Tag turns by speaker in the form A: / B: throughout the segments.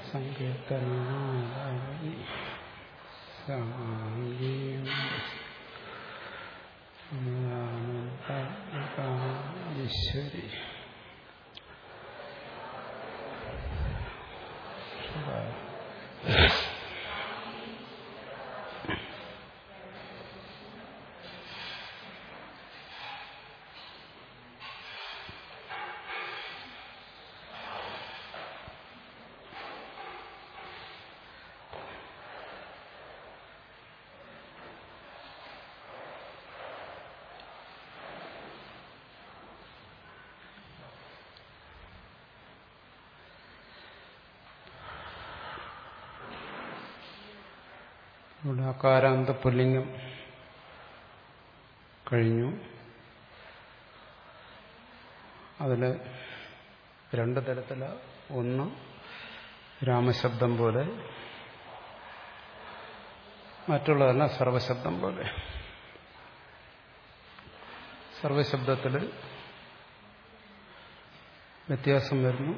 A: സങ്കീർത്തനായി സാംഗീം ഈശ്വരി ഇവിടെ അകാരാന്ത പുല്ലിംഗം കഴിഞ്ഞു അതിൽ രണ്ട് തരത്തില ഒന്ന് രാമശബ്ദം പോലെ മറ്റുള്ളതെല്ലാം സർവശബ്ദം പോലെ സർവശബ്ദത്തിൽ വ്യത്യാസം വരുന്നു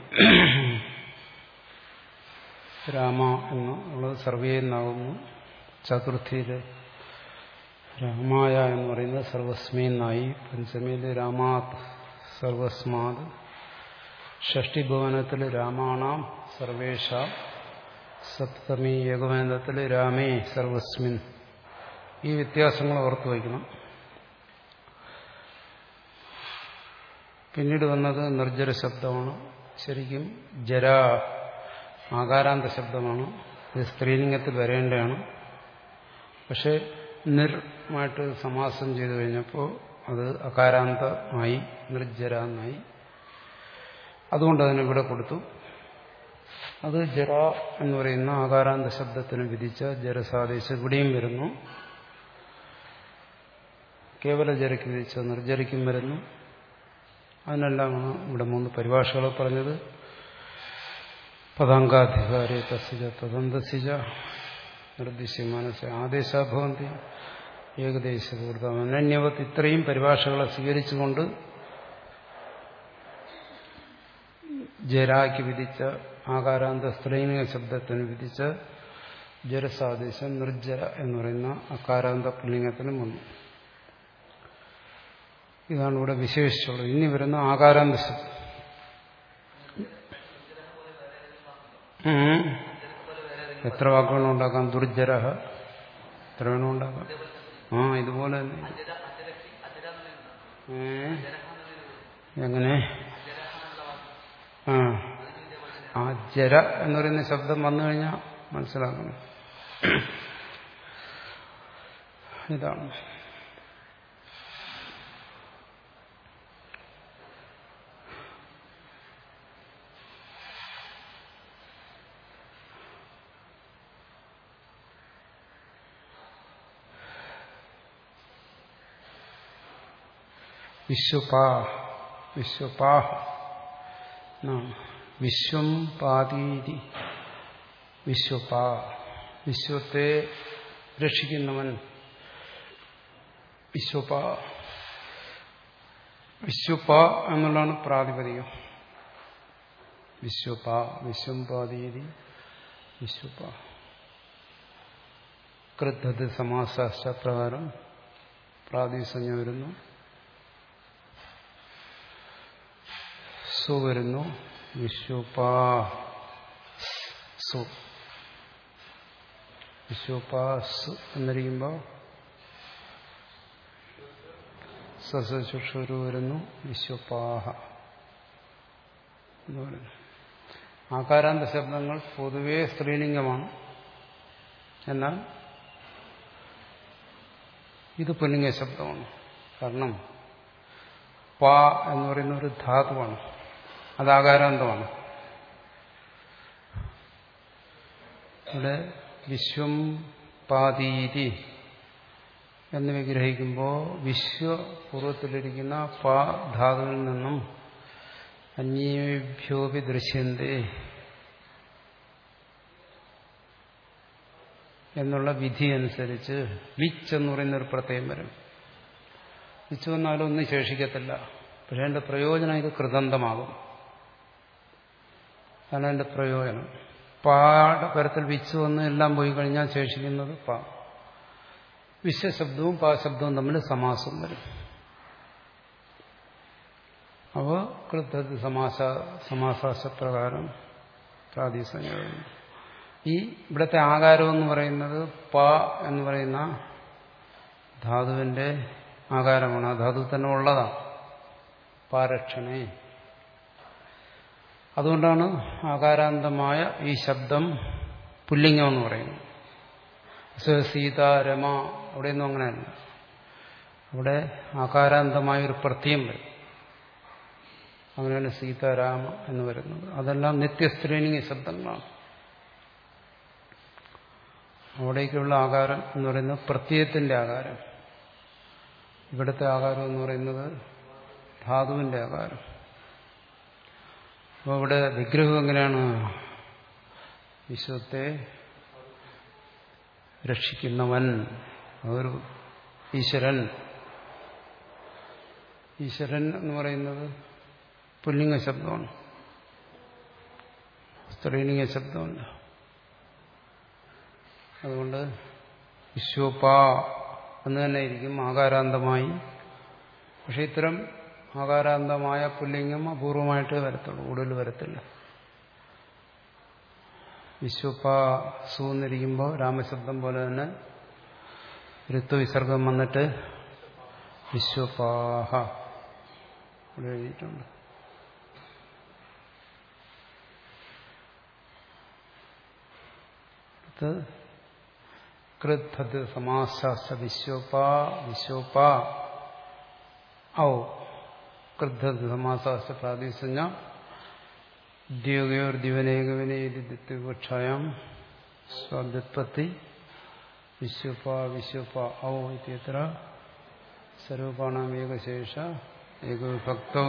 A: രാമ എന്ന് ഉള്ളത് സർവേന്നാകുന്നു ചതുർത്ഥിയിൽ രാമായ എന്ന് പറയുന്നത് സർവസ്മീന്നായി പഞ്ചമിയിൽ രാമാത് സർവസ്മാത് ഷഷ്ടിഭവനത്തിൽ രാമാണാം സർവേഷ സപ്തമി ഏകവേദത്തിൽ രാമേ സർവസ്മിൻ ഈ വ്യത്യാസങ്ങൾ ഓർത്തു വയ്ക്കണം പിന്നീട് വന്നത് നിർജ്ജര ശബ്ദമാണ് ശരിക്കും ജര ആകാരാന്ത ശബ്ദമാണ് ഇത് സ്ത്രീലിംഗത്തിൽ വരേണ്ടതാണ് പക്ഷെ നിർമായിട്ട് സമാസം ചെയ്തു കഴിഞ്ഞപ്പോൾ അത് അകാരാന്തമായി നിർജ്ജര എന്നായി അതുകൊണ്ട് അതിന് ഇവിടെ കൊടുത്തു അത് ജറ എന്ന് പറയുന്ന ആകാരാന്ത ശബ്ദത്തിന് വിധിച്ച ജരസാദേശം ഇവിടെയും വരുന്നു കേവല ജരയ്ക്ക് വിധിച്ച നിർജ്ജരയ്ക്കും വരുന്നു അതിനെല്ലാമാണ് ഇവിടെ മൂന്ന് പരിഭാഷകൾ പറഞ്ഞത് പദാങ്കാധികാരി തസിജ തദന്തസിജ നിർദ്ദിശ്യമാനസ ആദേശാഭവന്തി ഏകദേശപൂർത്തം അനന്യവത്ത് ഇത്രയും പരിഭാഷകളെ സ്വീകരിച്ചുകൊണ്ട് ജരായ്ക്ക് വിധിച്ച ആകാരാന്ത സ്ത്രീലിംഗ ശബ്ദത്തിന് വിധിച്ച ജരസാദേശം നിർജ്ജര എന്ന് പറയുന്ന അകാരാന്ത പുല്ലിംഗത്തിനും വന്നു ഇതാണ് ഇവിടെ വിശേഷിച്ചുള്ളത് ഇനി വരുന്ന ആകാരാന്ത ശബ്ദം എത്ര വാക്കുകൾ ഉണ്ടാക്കാം ദുർജര എത്ര വേണം ഉണ്ടാക്കാം ആ ഇതുപോലെ തന്നെ എങ്ങനെ ആ ആ ജര എന്ന് പറയുന്ന ശബ്ദം വന്നു കഴിഞ്ഞാൽ മനസ്സിലാക്കണം ഇതാണ് വിശ്വപാ വിശ്വപാ വിശ്വം പാതീതി വിശ്വപാ വിശ്വത്തെ രക്ഷിക്കുന്നവൻ വിശ്വപ വിശ്വപ എന്നുള്ളതാണ് പ്രാതിപതികം വിശ്വപ വിശ്വം പാതീതി വിശ്വപ കൃദ്ധത് സമാസാശ്ചപ്രകാരം പ്രാതിസഞ്ജ വരുന്നു സു വരുന്നു വിശ്വപാ സു വിശ്വപാസ് എന്നിരിക്കുമ്പോൾ സസശുഷുരു വരുന്നു വിശ്വപാഹ എന്ന് പറയുന്നു ആകാരാന്ത ശബ്ദങ്ങൾ പൊതുവേ സ്ത്രീലിംഗമാണ് എന്നാൽ ഇത് പുല്ലിംഗ ശബ്ദമാണ് കാരണം പ എന്ന് പറയുന്ന ഒരു ധാതുവാണ് അത് ആകാരാന്തമാണ് ഇവിടെ വിശ്വം പാതീതി എന്ന് വിഗ്രഹിക്കുമ്പോൾ വിശ്വപൂർവത്തിലിരിക്കുന്ന പ ധാതുവിൽ നിന്നും അന്യേഭ്യോപി ദൃശ്യന്തേ എന്നുള്ള വിധി അനുസരിച്ച് വിച്ച് എന്ന് പറയുന്ന ഒരു പ്രത്യയം വരും വിച്ച് വന്നാലും ഒന്നും ശേഷിക്കത്തില്ല പക്ഷെ അതിന്റെ പ്രയോജനം ഇത് കൃതന്തമാകും അതാണ് അതിന്റെ പ്രയോജനം പാടെ പരത്തിൽ വിച്ച് വന്ന് എല്ലാം പോയി കഴിഞ്ഞാൽ ശേഷിക്കുന്നത് പ വിശ്വശബ്ദവും പാശബ്ദവും തമ്മിൽ സമാസം വരും അപ്പോൾ കൃത്യത്തിൽ സമാസ സമാസാശപ്രകാരം പ്രാതിസഞ്ജം ഈ ഇവിടുത്തെ ആകാരം എന്ന് പറയുന്നത് പ എന്ന് പറയുന്ന ധാതുവിന്റെ ആകാരമാണ് ആ ധാതു തന്നെ ഉള്ളതാണ് പാരക്ഷണേ അതുകൊണ്ടാണ് ആകാരാന്തമായ ഈ ശബ്ദം പുല്ലിംഗം എന്ന് പറയുന്നത് സീത രമ അവിടെയൊന്നും അങ്ങനെയല്ല അവിടെ ആകാരാന്തമായ ഒരു പ്രത്യം വരും അങ്ങനെയാണ് സീതാരാമ എന്ന് വരുന്നത് അതെല്ലാം നിത്യസ്ത്രീലിംഗ ശബ്ദങ്ങളാണ് അവിടേക്കുള്ള ആകാരം എന്ന് പറയുന്നത് പ്രത്യയത്തിന്റെ ആകാരം ഇവിടുത്തെ ആകാരം എന്ന് പറയുന്നത് ധാതുവിന്റെ ആകാരം അപ്പോൾ ഇവിടെ വിഗ്രഹം എങ്ങനെയാണ് വിശ്വത്തെ രക്ഷിക്കുന്നവൻ ഒരു ഈശ്വരൻ ഈശ്വരൻ എന്ന് പറയുന്നത് പുല്ലിംഗ ശബ്ദമാണ് സ്ത്രീലിംഗ ശബ്ദമല്ല അതുകൊണ്ട് വിശ്വപ്പ എന്ന് തന്നെ ഇരിക്കും ആകാരാന്തമായി പക്ഷെ ഇത്തരം ആകാരാന്തമായ പുല്ലിംഗം അപൂർവമായിട്ട് വരത്തുള്ളൂ കൂടുതൽ വരത്തില്ല വിശ്വപ്പ സൂന്നിരിക്കുമ്പോൾ രാമശബ്ദം പോലെ തന്നെ ഋത്വവിസർഗം വന്നിട്ട് വിശ്വപാഹ ഇവിടെ എഴുതിയിട്ടുണ്ട് കൃത് സമാശാസ്ത്ര വിശ്വപ വിശ്വപ ഔ കൃദ്ധ സമാസാസ്ത്ര പ്രാദേശിക ദ്യോഗയോർ ദിവനേകവിനേതിപക്ഷായം സ്വാദ്യുത്പത്തി വിശ്വപ വിശ്വപ ഔ ഇത്യത്ര സർവപാണാം ഏകശേഷ ഏകവിഭക്തൗ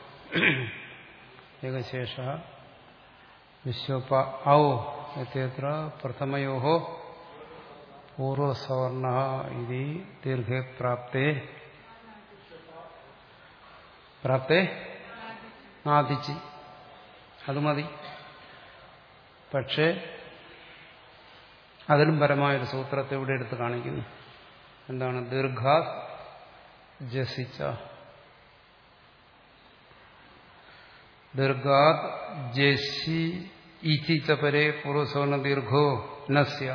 A: ഏകശേഷ വിശ്വപ ഔ ഇത്യത്ര പ്രഥമയോ പൂർവസവർണ ഇതി ദീർഘേ പ്രാപ്തേ പ്രാപ്തേ നാദിച്ച് അത് മതി പക്ഷേ അതിലും പരമായൊരു സൂത്രത്തെ ഇവിടെ എടുത്ത് കാണിക്കുന്നു എന്താണ് ദീർഘാ ജസിച്ച ദീർഘാത് ജസി ഈച്ചിച്ച പരെ പൂർവസവർണ ദീർഘോ നസ്യ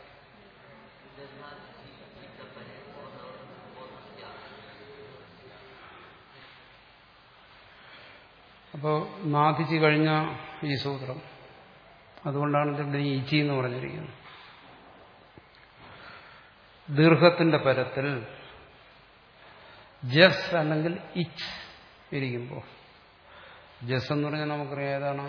A: അപ്പോൾ നാദിച്ച് കഴിഞ്ഞ ഈ സൂത്രം അതുകൊണ്ടാണ് ഇതിന്റെ ഈച്ചി എന്ന് പറഞ്ഞിരിക്കുന്നത് ദീർഘത്തിന്റെ പരത്തിൽ ജസ് അല്ലെങ്കിൽ ഇച്ച് ഇരിക്കുമ്പോൾ ജസ് എന്ന് പറഞ്ഞാൽ നമുക്കറിയാം ഏതാണ്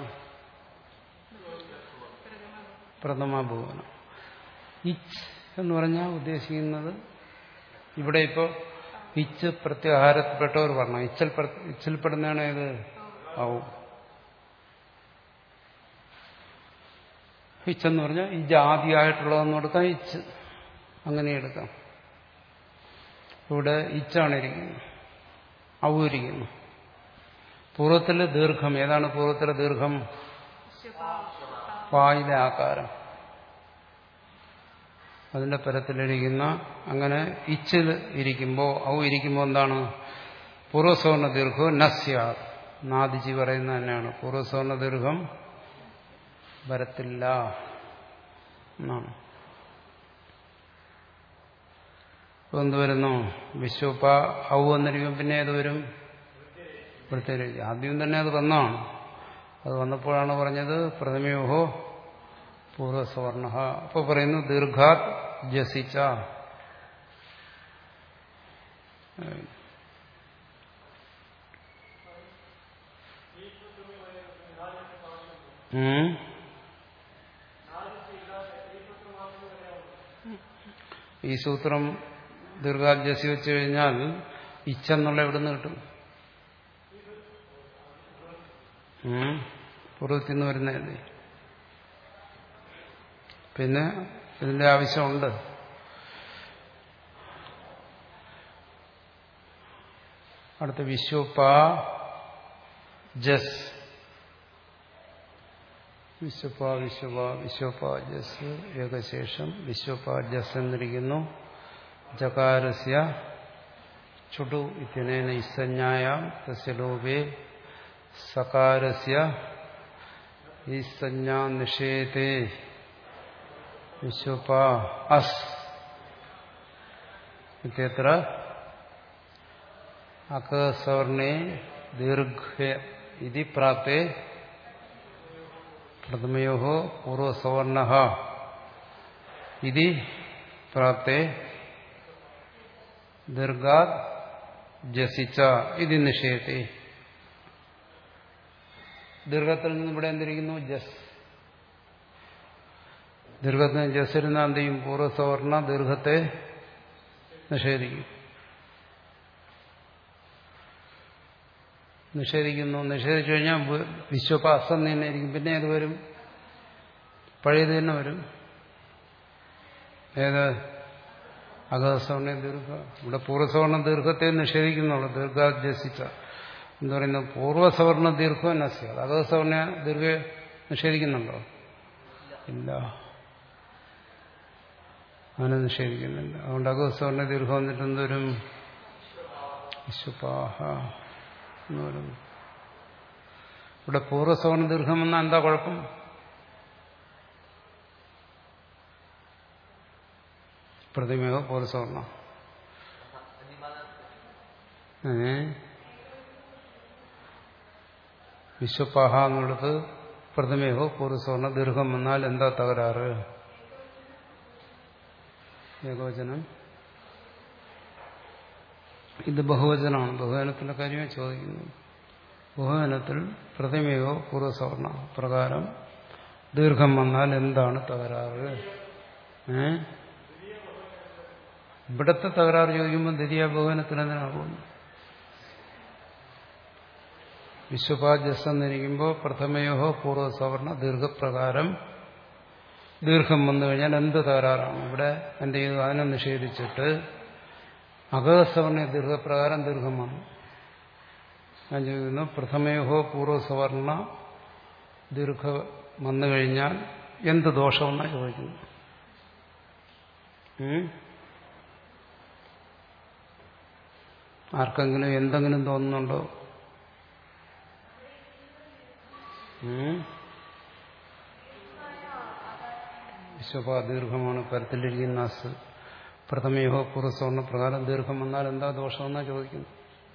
A: പ്രഥമ ഭുവനം ഇച്ച് എന്ന് പറഞ്ഞാൽ ഉദ്ദേശിക്കുന്നത് ഇവിടെ ഇപ്പോൾ ഇച്ച് പ്രത്യാഹാരത്തിൽപ്പെട്ടവർ പറഞ്ഞു ഇച്ചൽ ഇച്ചിൽപ്പെടുന്നതാണ് ഏത് ആവും ഇച്ചെന്ന് പറഞ്ഞാൽ ഈ ജാതിയായിട്ടുള്ളതെന്ന് കൊടുക്കാം ഇച്ച് അങ്ങനെ എടുക്കാം ഇവിടെ ഇച്ചാണ് ഇരിക്കുന്നത് ഔ ഇരിക്കുന്നു പൂർവ്വത്തിലെ ദീർഘം ഏതാണ് പൂർവ്വത്തിലെ ദീർഘം പായിലെ ആകാരം അതിന്റെ പരത്തിലിരിക്കുന്ന അങ്ങനെ ഇച്ചിൽ ഇരിക്കുമ്പോൾ ഔ ഇരിക്കുമ്പോൾ എന്താണ് പൂർവ്വസവർണ ദീർഘവും നസ്യാ നാദിജി പറയുന്ന തന്നെയാണ് പൂർവ്വസവർണ ദീർഘം വരത്തില്ല എന്നാണ് എന്ത് വരുന്നു വിശ്വപ്പ ഔ എന്നിരിക്കും പിന്നെ ഏത് വരും പ്രത്യേകിച്ച് ആദ്യം തന്നെ അത് വന്നതാണ് അത് വന്നപ്പോഴാണ് പറഞ്ഞത് പ്രഥമയോഹോ പൂർവ്വസവർണ അപ്പൊ പറയുന്നു ദീർഘാത് ജസിച്ച ഈ സൂത്രം ദീർഘാജസി വെച്ച് കഴിഞ്ഞാൽ ഇച്ഛെന്നുള്ള എവിടുന്ന് കിട്ടും പൂർവ്വത്തിൽ നിന്ന് വരുന്നതല്ലേ പിന്നെ ഇതിന്റെ ആവശ്യമുണ്ട് അടുത്ത വിശ്വപ്പ ജസ് വിശ്വപ വിശ്വപ വിശ്വപാജസ് ഏകശേഷം വിശ്വപാജസ് എന്നിരിക്കുന്നു ജകാരസ്യ ചുടു ഇത്യനേന ഇസഞ്ജായാം തസ്യ ലോപേ സകാരസ്യ ഈസഞ്ജാ നിഷേധേ വിശ്വപ അസ് ഇത്യത്ര അകസവർണേ ദീർഘ ഇതി പ്രാപ്തേ പ്രഥമയോ പൂർവസവർണ ഇതി പ്രാപ്തേ ദീർഘാത് ജസിച്ച ഇത് നിഷേധത്തെ ദീർഘത്തിൽ നിന്ന് ഇവിടെ എന്തിരിക്കുന്നു ജസ് ദീർഘത്തിന് ജസ്സിരുന്ന എന്ത് ചെയ്യും പൂർവ്വസവർണ ദീർഘത്തെ നിഷേധിക്കും നിഷേധിക്കുന്നു നിഷേധിച്ചു കഴിഞ്ഞാൽ വിശ്വപാസം തന്നെ ഇരിക്കും പിന്നെ ഏത് വരും പഴയത് തന്നെ വരും ഏത് അഗസവർണ ദീർഘ ഇവിടെ പൂർവ്വസവർണ ദീർഘത്തെ നിഷേധിക്കുന്നുള്ളൂ ദീർഘാജസിച്ച എന്ന് പറയുന്നത് പൂർവ്വസവർണ ദീർഘം നസ്യ അഗസവർണ ദീർഘ നിഷേധിക്കുന്നുണ്ടോ ഇല്ല അങ്ങനെ നിഷേധിക്കുന്നില്ല അതുകൊണ്ട് അഗസവർണ ദീർഘം വന്നിട്ട് എന്തോരും വിശ്വപാഹ എന്ന് പറയുന്നു ഇവിടെ പൂർവ്വസവർണ ദീർഘം വന്നാൽ എന്താ കുഴപ്പം പ്രതിമയോ പൂർവ്വസവർണ ഏ വിശ്വപാഹ എന്നുള്ളത് പ്രതിമയോ പൂർവ്വസവർണ ദീർഘം വന്നാൽ എന്താ തകരാറ് ഏകവചനം ഇത് ബഹുവചനമാണ് ബഹുവചനത്തിന്റെ കാര്യമായി ചോദിക്കുന്നു ബഹുവചനത്തിൽ പ്രതിമയോ പൂർവ്വസവർണ പ്രകാരം ദീർഘം വന്നാൽ എന്താണ് തകരാറ് ഏ ഇവിടത്തെ തകരാറ് ചോദിക്കുമ്പോൾ ദ്വിതീയ ബഹുവനത്തിൽ എന്തിനാ പോകുന്നത് വിശ്വപാജസ് എന്നിരിക്കുമ്പോൾ പ്രഥമയോഹോ പൂർവ്വസവർണ ദീർഘപ്രകാരം ദീർഘം വന്നു കഴിഞ്ഞാൽ എന്ത് തകരാറാണ് ഇവിടെ എന്ത് ചെയ്തു അതിനെ നിഷേധിച്ചിട്ട് അഗസവർണ ദീർഘപ്രകാരം ദീർഘം വന്നു ഞാൻ ചോദിക്കുന്നു പ്രഥമയോഹോ പൂർവ്വസവർണ ദീർഘ വന്നു കഴിഞ്ഞാൽ എന്ത് ദോഷമെന്നാണ് ചോദിക്കുന്നു ആർക്കെങ്കിലും എന്തെങ്കിലും തോന്നുന്നുണ്ടോ വിശ്വപാ ദീർഘമാണ് പരത്തിലിരിക്കുന്ന അസ് പ്രഥമയോ പുറസ്വർണ്ണ പ്രകാരം ദീർഘം വന്നാൽ എന്താ ദോഷമെന്നാ ചോദിക്കുന്നു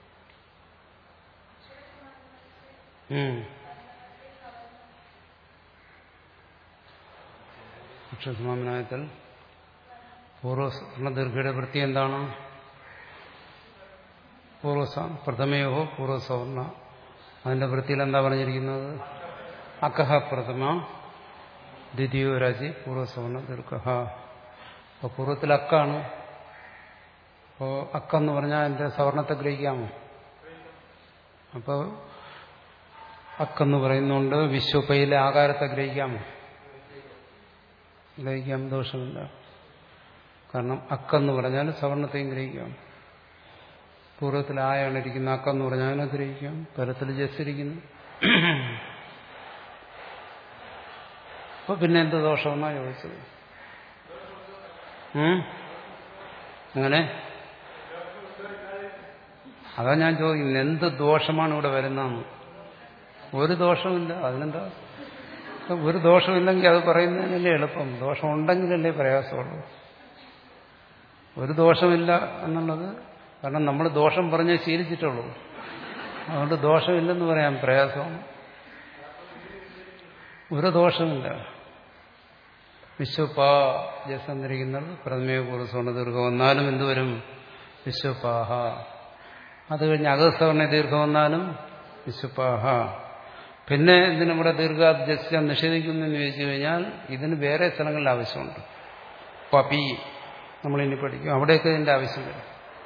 A: അക്ഷസമാമനായത്തിൽ പൂർവ്വസ്വർണ്ണ ദീർഘയുടെ വൃത്തി എന്താണ് പൂർവ്വ പ്രഥമയോ പൂർവ്വസവർണ അതിന്റെ വൃത്തിയിൽ എന്താ പറഞ്ഞിരിക്കുന്നത് അക്കഹ പ്രഥമ ദ്വിതീയോ രാജി പൂർവ്വസവർണ ദീർഘ അപ്പോൾ പൂർവ്വത്തിൽ അക്കാണ് അപ്പോൾ അക്കെന്ന് പറഞ്ഞാൽ അതിന്റെ സവർണത്തെ ഗ്രഹിക്കാമോ അപ്പോൾ അക്കെന്ന് പറയുന്നുണ്ട് വിശ്വപ്പയിലെ ആകാരത്തെ ഗ്രഹിക്കാമോ ഗ്രഹിക്കാം ദോഷമില്ല കാരണം അക്കെന്ന് പറഞ്ഞാൽ സവർണത്തെയും ഗ്രഹിക്കാം പൂർവ്വത്തിൽ ആയാണ് ഇരിക്കുന്ന അക്കെന്ന് പറഞ്ഞാൽ അതിനെ ഗ്രഹിക്കാം പരത്തിൽ ജസ്സിരിക്കുന്നു അപ്പൊ പിന്നെ എന്ത് ദോഷമെന്നാ ചോദിച്ചത് അങ്ങനെ അതാ ഞാൻ ചോദിക്കുന്നത് എന്ത് ദോഷമാണ് ഇവിടെ വരുന്നതെന്ന് ഒരു ദോഷമില്ല അതിനെന്താ ഒരു ദോഷമില്ലെങ്കിൽ അത് പറയുന്നതിനല്ലേ എളുപ്പം ദോഷം ഉണ്ടെങ്കിലല്ലേ പ്രയാസമുള്ളൂ ഒരു ദോഷമില്ല എന്നുള്ളത് കാരണം നമ്മൾ ദോഷം പറഞ്ഞ് ശീലിച്ചിട്ടുള്ളൂ അതുകൊണ്ട് ദോഷമില്ലെന്ന് പറയാൻ പ്രയാസമാണ് ഒരു ദോഷമില്ല വിശ്വപാ ജസന്നിരിക്കുന്നത് പ്രഥമയോ പൂർവ്വസവർണ ദീർഘം വന്നാലും എന്തുവരും വിശ്വപാഹ അത് കഴിഞ്ഞ് അകസവർണ ദീർഘം വന്നാലും വിശ്വപാഹ പിന്നെ ഇതിനിവിടെ ദീർഘാജസ്യം നിഷേധിക്കുന്നു എന്ന് ചോദിച്ചു കഴിഞ്ഞാൽ ഇതിന് വേറെ സ്ഥലങ്ങളിൽ ആവശ്യമുണ്ട് പപി നമ്മളിനി പഠിക്കും അവിടെയൊക്കെ ഇതിന്റെ ആവശ്യം വരും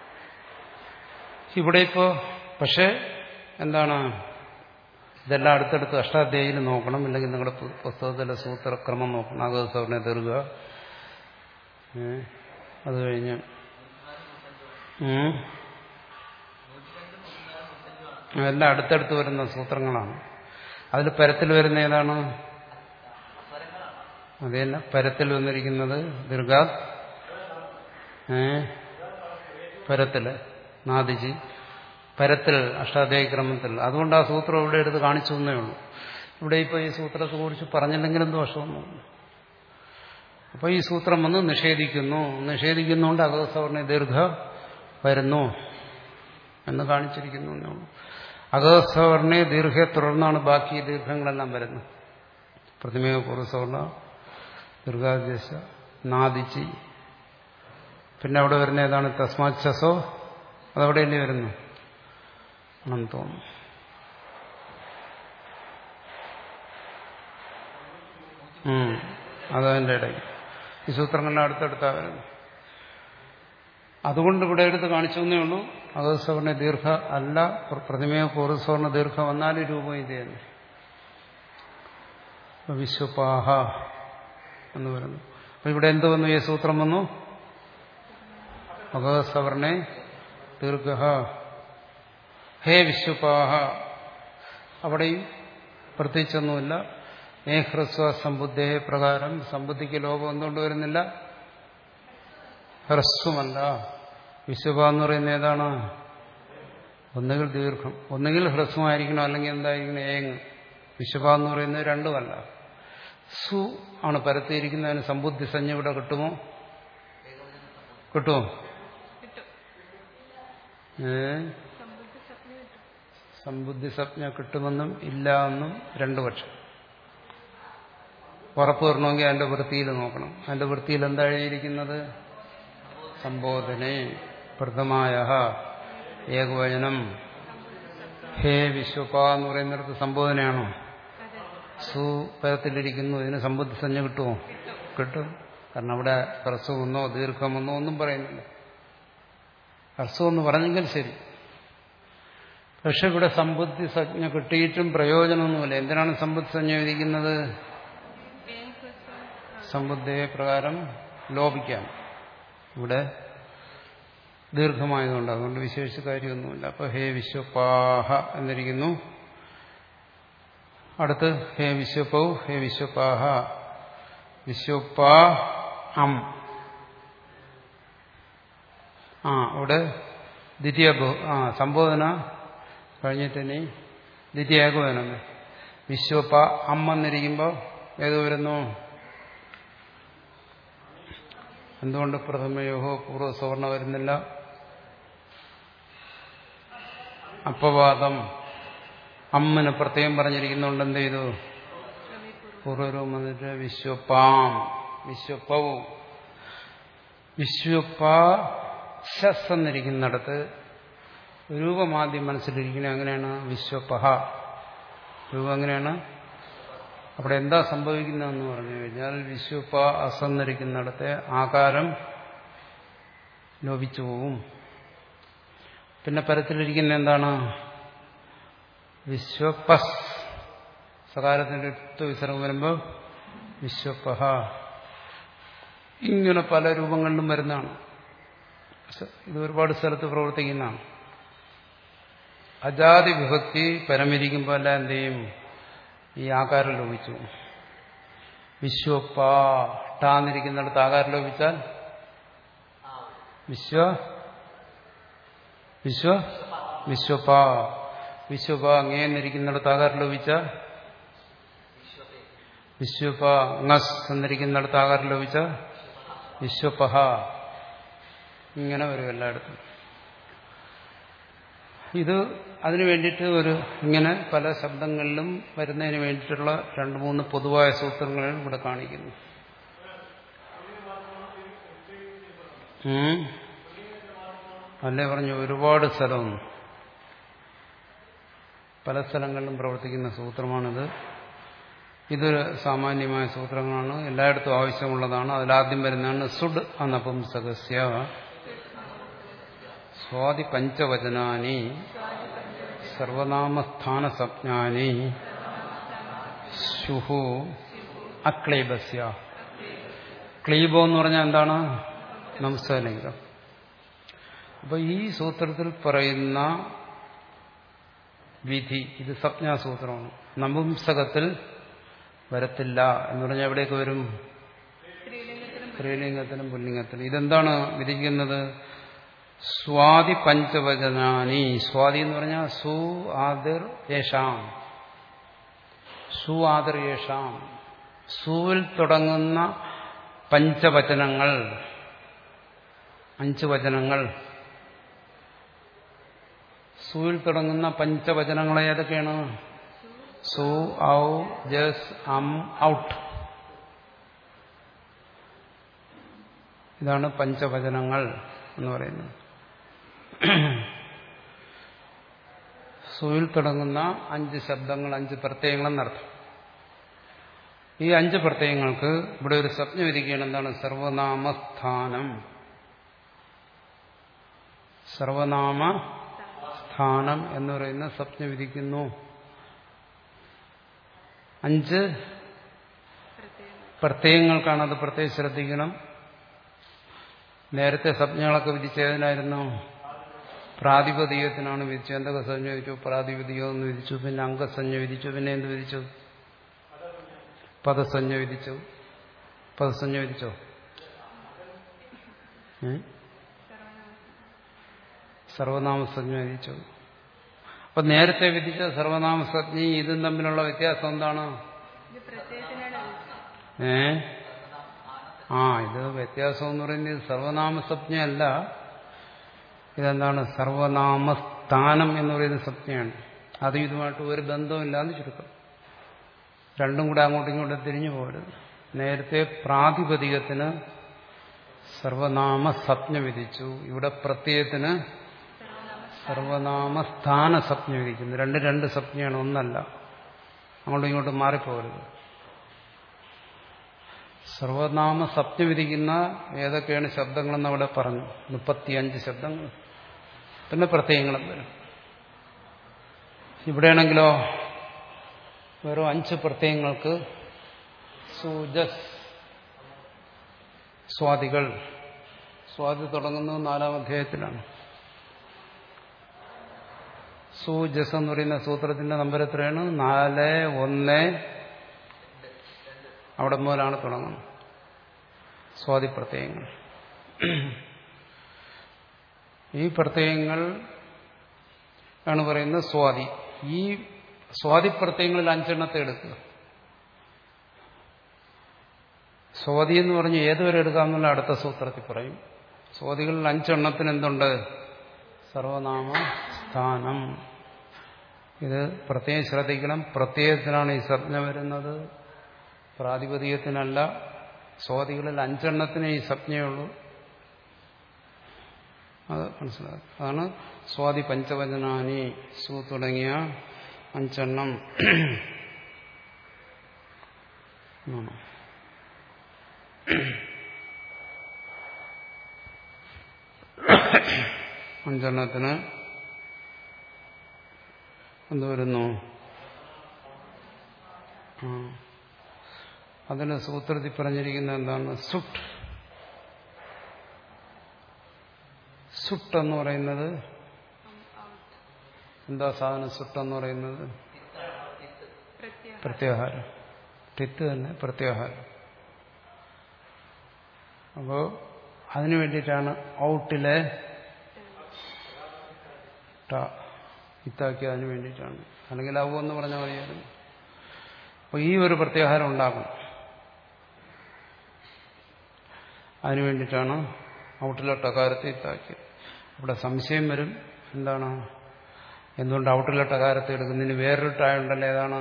A: ഇവിടെ ഇപ്പോ പക്ഷേ എന്താണ് ഇതെല്ലാം അടുത്തടുത്ത് അഷ്ടാധ്യായിൽ നോക്കണം ഇല്ലെങ്കിൽ നിങ്ങളുടെ പുസ്തകത്തിലെ സൂത്രക്രമം നോക്കണം ആകാശവർണ്ണ തീർക്കുക അത് കഴിഞ്ഞ് എല്ലാം അടുത്തടുത്ത് വരുന്ന സൂത്രങ്ങളാണ് അതിൽ പരത്തിൽ വരുന്ന ഏതാണ് അത് തന്നെ പരത്തിൽ വന്നിരിക്കുന്നത് ദീർഘ ഏ പരത്തില് നാദിജി പരത്തിൽ അഷ്ടാധ്യായക്രമത്തിൽ അതുകൊണ്ട് ആ സൂത്രം ഇവിടെ എടുത്ത് കാണിച്ചു എന്നേ ഉള്ളൂ ഇവിടെ ഇപ്പോൾ ഈ സൂത്രത്തെ കുറിച്ച് പറഞ്ഞില്ലെങ്കിലും ദോഷമൊന്നും അപ്പോൾ ഈ സൂത്രം വന്ന് നിഷേധിക്കുന്നു നിഷേധിക്കുന്നുകൊണ്ട് അകസവർണ ദീർഘ വരുന്നു എന്ന് കാണിച്ചിരിക്കുന്നു എന്നേ ഉള്ളൂ അകസവർണ ദീർഘയെ തുടർന്നാണ് ബാക്കി ദീർഘങ്ങളെല്ലാം വരുന്നത് പ്രതിമേയ പൂർവ്വസവർണ ദീർഘാദേശ നാദിച്ചി പിന്നെ അവിടെ വരുന്ന ഏതാണ് തസ്മാച്ചസോ അതവിടെയല്ലേ വരുന്നു ആണെന്ന് തോന്നുന്നു അതതിൻ്റെ ഇടയിൽ ഈ സൂത്രങ്ങളുടെ അടുത്തടുത്താ വരുന്നു അതുകൊണ്ട് ഇവിടെ എടുത്ത് കാണിച്ചു എന്നേ ഉള്ളൂ അകസ്വർണ ദീർഘ അല്ല പ്രതിമയോ പൂർവ്വസ്വർണ ദീർഘ വന്നാലും രൂപം ഇത് തന്നെ വിശ്വപാഹ എന്ന് പറയുന്നു അപ്പൊ ഇവിടെ എന്ത് വന്നു ഈ സൂത്രം വന്നു അകസവർണേ ദീർഘ ഹേ വിശ്വപാഹ അവിടെയും പ്രത്യേകിച്ചൊന്നുമില്ല ഏ ഹ്രസ്വ സമ്പുദ്ധേ പ്രകാരം സമ്പുദ്ധിക്ക് ലോകം എന്തുകൊണ്ട് വരുന്നില്ല ഹ്രസ്വമല്ല വിശ്വപ എന്ന് പറയുന്ന ഏതാണ് ഒന്നുകിൽ ദീർഘം ഒന്നുകിൽ ഹ്രസ്വമായിരിക്കണം അല്ലെങ്കിൽ എന്തായിരിക്കണം ഏങ് വിശ്വപ എന്ന് പറയുന്നത് രണ്ടുമല്ല സു ആണ് പരത്തിയിരിക്കുന്നതിന് സമ്പുദ്ധി സഞ്ജ ഇവിടെ കിട്ടുമോ കിട്ടുമോ ഏ സമ്പുദ്ധി സപ്ന കിട്ടുമെന്നും ഇല്ല എന്നും രണ്ടു പക്ഷം ഉറപ്പ് വരണമെങ്കിൽ അതിന്റെ വൃത്തിയിൽ നോക്കണം അതിന്റെ വൃത്തിയിൽ എന്താ എഴുതിയിരിക്കുന്നത് സംബോധനെ പ്രഥമായ ഏകവചനം ഹേ വിശ്വപ എന്ന് പറയുന്നിടത്ത് സംബോധനയാണോ സുപരത്തിലിരിക്കുന്നു ഇതിന് സമ്പുദ്ധി സഞ്ജ കിട്ടുമോ കിട്ടും കാരണം അവിടെ ഹ്രസ്വമെന്നോ ദീർഘമെന്നോ ഒന്നും പറയുന്നില്ല ഹ്രസ്വമെന്ന് പറഞ്ഞെങ്കിൽ ശരി പക്ഷെ ഇവിടെ സമ്പുദ്ധി സജ്ഞ കിട്ടിയിട്ടും പ്രയോജനമൊന്നുമില്ല എന്തിനാണ് സമ്പുദ്ധി സഞ്ജ വിധിക്കുന്നത് സമ്പുദ്ധയെ പ്രകാരം ലോപിക്കാൻ ഇവിടെ ദീർഘമായതുകൊണ്ട് അതുകൊണ്ട് വിശേഷിച്ച കാര്യമൊന്നുമില്ല അപ്പൊ ഹേ വിശ്വപാഹ എന്നിരിക്കുന്നു അടുത്ത് ഹേ വിശ്വപൗ ഹേ വിശ്വപാഹ വിശ്വപാ അം ആ ഇവിടെ ദ്വിതീയ ആ സംബോധന കഴിഞ്ഞിട്ടിനി ദ്വിതീയ ഏകോപനം വിശ്വപ്പ അം എന്നിരിക്കുമ്പോൾ ഏത് വരുന്നു എന്തുകൊണ്ട് പ്രഥമയോഹോ പൂർവ്വ സവർണ വരുന്നില്ല അപവാദം അമ്മന് പ്രത്യേകം പറഞ്ഞിരിക്കുന്നുണ്ട് എന്ത് ചെയ്തു പൂർവ്വരൂപം വന്നിട്ട് വിശ്വപ്പാം വിശ്വപ്പവും വിശ്വപ്പാ ശസ് എന്നിരിക്കുന്നിടത്ത് രൂപമാദ്യം മനസ്സിലിരിക്കുന്നത് എങ്ങനെയാണ് വിശ്വപഹ രൂപം എങ്ങനെയാണ് അവിടെ എന്താ സംഭവിക്കുന്നതെന്ന് പറഞ്ഞു കഴിഞ്ഞാൽ വിശ്വപ അസന്നിരിക്കുന്നിടത്തെ ആകാരം ലോപിച്ചു പോവും പിന്നെ പരത്തിലിരിക്കുന്ന എന്താണ് വിശ്വപസ് സകാരത്തിന്റെ എട്ട് വിസർഗം വരുമ്പോൾ വിശ്വപഹ ഇങ്ങനെ പല രൂപങ്ങളിലും വരുന്നതാണ് ഇത് ഒരുപാട് സ്ഥലത്ത് പ്രവർത്തിക്കുന്നതാണ് അജാതി വിഭക്തി പരമിരിക്കുമ്പോൾ എല്ലാം എന്ത് ചെയ്യും ഈ ആകാരം ലോപിച്ചു വിശ്വപ്പ ടാന്നിരിക്കുന്നിടത്ത് ആകാരം ലോപിച്ചാൽ വിശ്വ വിശ്വ വിശ്വപ്പ വിശ്വപ അങ്ങേന്നിരിക്കുന്നിടത്ത് ആകാരം ലോപിച്ച വിശ്വപ ngസ് എന്നിരിക്കുന്നിടത്ത് ആകാരം ലോപിച്ച വിശ്വപഹ ഇങ്ങനെ വരും എല്ലായിടത്തും ഇത് അതിനു വേണ്ടിയിട്ട് ഒരു ഇങ്ങനെ പല ശബ്ദങ്ങളിലും വരുന്നതിന് വേണ്ടിയിട്ടുള്ള രണ്ട് മൂന്ന് പൊതുവായ സൂത്രങ്ങൾ ഇവിടെ കാണിക്കുന്നു അല്ലേ പറഞ്ഞു ഒരുപാട് സ്ഥലം പല സ്ഥലങ്ങളിലും പ്രവർത്തിക്കുന്ന സൂത്രമാണിത് ഇതൊരു സാമാന്യമായ സൂത്രങ്ങളാണ് എല്ലായിടത്തും ആവശ്യമുള്ളതാണ് അതിലാദ്യം വരുന്നതാണ് സുഡ് അനപുംസകസ്യ സ്വാതി പഞ്ചവചനാനി സർവനാമസ്ഥാനസജ്ഞാനി ശുഹു അക്ലീബസ്യ ക്ലീബോ എന്ന് പറഞ്ഞാൽ എന്താണ് നംസലിംഗം അപ്പൊ ഈ സൂത്രത്തിൽ പറയുന്ന വിധി ഇത് സപ്ഞാസൂത്രമാണ് നപുംസകത്തിൽ വരത്തില്ല എന്ന് പറഞ്ഞാൽ എവിടേക്ക് വരും സ്ത്രീലിംഗത്തിലും പുല്ലിംഗത്തിലും ഇതെന്താണ് വിധിക്കുന്നത് സ്വാതി പഞ്ചവചനാനി സ്വാതി എന്ന് പറഞ്ഞാൽ സു ആദിർ യേഷാം സു ആദിർ യേഷാം സുവിൽ തുടങ്ങുന്ന പഞ്ചവചനങ്ങൾ അഞ്ച് വചനങ്ങൾ സുവിൽ തുടങ്ങുന്ന പഞ്ചവചനങ്ങൾ ഏതൊക്കെയാണ് സു ഔ ജസ് അം ഔട്ട് ഇതാണ് പഞ്ചവചനങ്ങൾ എന്ന് പറയുന്നത് സുവിൽ തുടങ്ങുന്ന അഞ്ച് ശബ്ദങ്ങൾ അഞ്ച് പ്രത്യയങ്ങളെന്നർത്ഥം ഈ അഞ്ച് പ്രത്യയങ്ങൾക്ക് ഇവിടെ ഒരു സ്വപ്നം വിധിക്കുകയാണ് എന്താണ് സർവനാമസ്ഥാനം സർവനാമ സ്ഥാനം എന്ന് പറയുന്ന സ്വപ്നം വിധിക്കുന്നു അഞ്ച് പ്രത്യയങ്ങൾക്കാണ് അത് പ്രത്യേകം ശ്രദ്ധിക്കണം നേരത്തെ സ്വപ്നങ്ങളൊക്കെ വിധിച്ചതിനായിരുന്നു പ്രാതിപതികത്തിനാണ് വിധിച്ചത് എന്തൊക്കെ സംജ്ഞ വിധിച്ചു പ്രാതിപതികം എന്ന് വിധിച്ചു പിന്നെ അംഗസഞ്ജ വിധിച്ചു പിന്നെ എന്ത് വിധിച്ചു പദസഞ്ജ വിധിച്ചു പദസഞ്ജ വിധിച്ചോ സർവനാമസഞ്ജ വിധിച്ചു അപ്പൊ നേരത്തെ വിധിച്ച സർവനാമസജ്ഞയും ഇതും തമ്മിലുള്ള വ്യത്യാസം എന്താണ് ഏ ആ ഇത് വ്യത്യാസം എന്ന് പറയുന്നത് സർവനാമസജ്ഞയല്ല ഇതെന്താണ് സർവനാമസ്ഥാനം എന്ന് പറയുന്ന സജ്ഞയാണ് അത് ഇതുമായിട്ട് ഒരു ബന്ധമില്ലാന്ന് ചുരുക്കം രണ്ടും കൂടെ അങ്ങോട്ടും ഇങ്ങോട്ടും തിരിഞ്ഞു പോകരുത് നേരത്തെ പ്രാതിപതികത്തിന് സർവനാമ സ്വപ്ന വിധിച്ചു ഇവിടെ പ്രത്യയത്തിന് സർവനാമസ്ഥാന സ്വപ്ന വിധിക്കുന്നു രണ്ട് രണ്ട് സ്വപ്നയാണ് ഒന്നല്ല അങ്ങോട്ടും ഇങ്ങോട്ടും മാറിപ്പോകരുത് സർവനാമ സ്വപ്ന വിധിക്കുന്ന ഏതൊക്കെയാണ് ശബ്ദങ്ങളെന്ന് അവിടെ പറഞ്ഞു മുപ്പത്തിയഞ്ച് ശബ്ദങ്ങൾ പിന്നെ പ്രത്യയങ്ങളും വരും ഇവിടെയാണെങ്കിലോ വെറും അഞ്ച് പ്രത്യയങ്ങൾക്ക് സൂജസ് സ്വാദികൾ സ്വാതി തുടങ്ങുന്നത് നാലാം അധ്യായത്തിലാണ് സൂജസ് എന്ന് പറയുന്ന സൂത്രത്തിന്റെ നമ്പർ എത്രയാണ് നാല് ഒന്ന് അവിടെ മുതലാണ് തുടങ്ങുന്നത് സ്വാതി പ്രത്യയങ്ങൾ ഈ പ്രത്യയങ്ങൾ ആണ് പറയുന്നത് സ്വാതി ഈ സ്വാതി പ്രത്യയങ്ങളിൽ അഞ്ചെണ്ണത്തെ എടുക്കുക സ്വാതി എന്ന് പറഞ്ഞ് ഏതുവരെ എടുക്കാമെന്നുള്ള അടുത്ത സൂത്രത്തിൽ പറയും സ്വാതികളിൽ അഞ്ചെണ്ണത്തിന് എന്തുണ്ട് സർവനാമ സ്ഥാനം ഇത് പ്രത്യേകം ശ്രദ്ധിക്കണം പ്രത്യയത്തിനാണ് ഈ സ്വപ്ന വരുന്നത് പ്രാതിപതികത്തിനല്ല സ്വാതികളിൽ അഞ്ചെണ്ണത്തിന് ഈ സ്വപ്നയുള്ളൂ അത് മനസ്സിലാക്കുക അതാണ് സ്വാതി പഞ്ചവചനാനി സു തുടങ്ങിയ അഞ്ചെണ്ണം അഞ്ചെണ്ണത്തിന് എന്ത് വരുന്നു അതിന് സൂത്രത്തിൽ പറഞ്ഞിരിക്കുന്ന എന്താണ് സുട്ട് സുട്ട് എന്ന് പറയുന്നത് എന്താ സാധനം സുട്ട് എന്ന് പറയുന്നത് പ്രത്യാഹാരം ടിത്ത് തന്നെ പ്രത്യാഹാരം അപ്പോ അതിനു വേണ്ടിയിട്ടാണ് ഔട്ടിലെ ഇത്താക്കി അതിനു വേണ്ടിയിട്ടാണ് അല്ലെങ്കിൽ അവ എന്ന് പറഞ്ഞാൽ മതിയായിരുന്നു അപ്പോൾ ഈ ഒരു പ്രത്യാഹാരം ഉണ്ടാകും അതിനു വേണ്ടിയിട്ടാണ് ഔട്ടിലെ ടകാരത്തെ ഇത്താക്കി അവിടെ സംശയം വരും എന്താണ് എന്തുകൊണ്ട് ഔട്ടിലെ ടകാരത്തെ എടുക്കുന്നതിന് വേറൊരു ടായ ഉണ്ടല്ലോ ഏതാണ്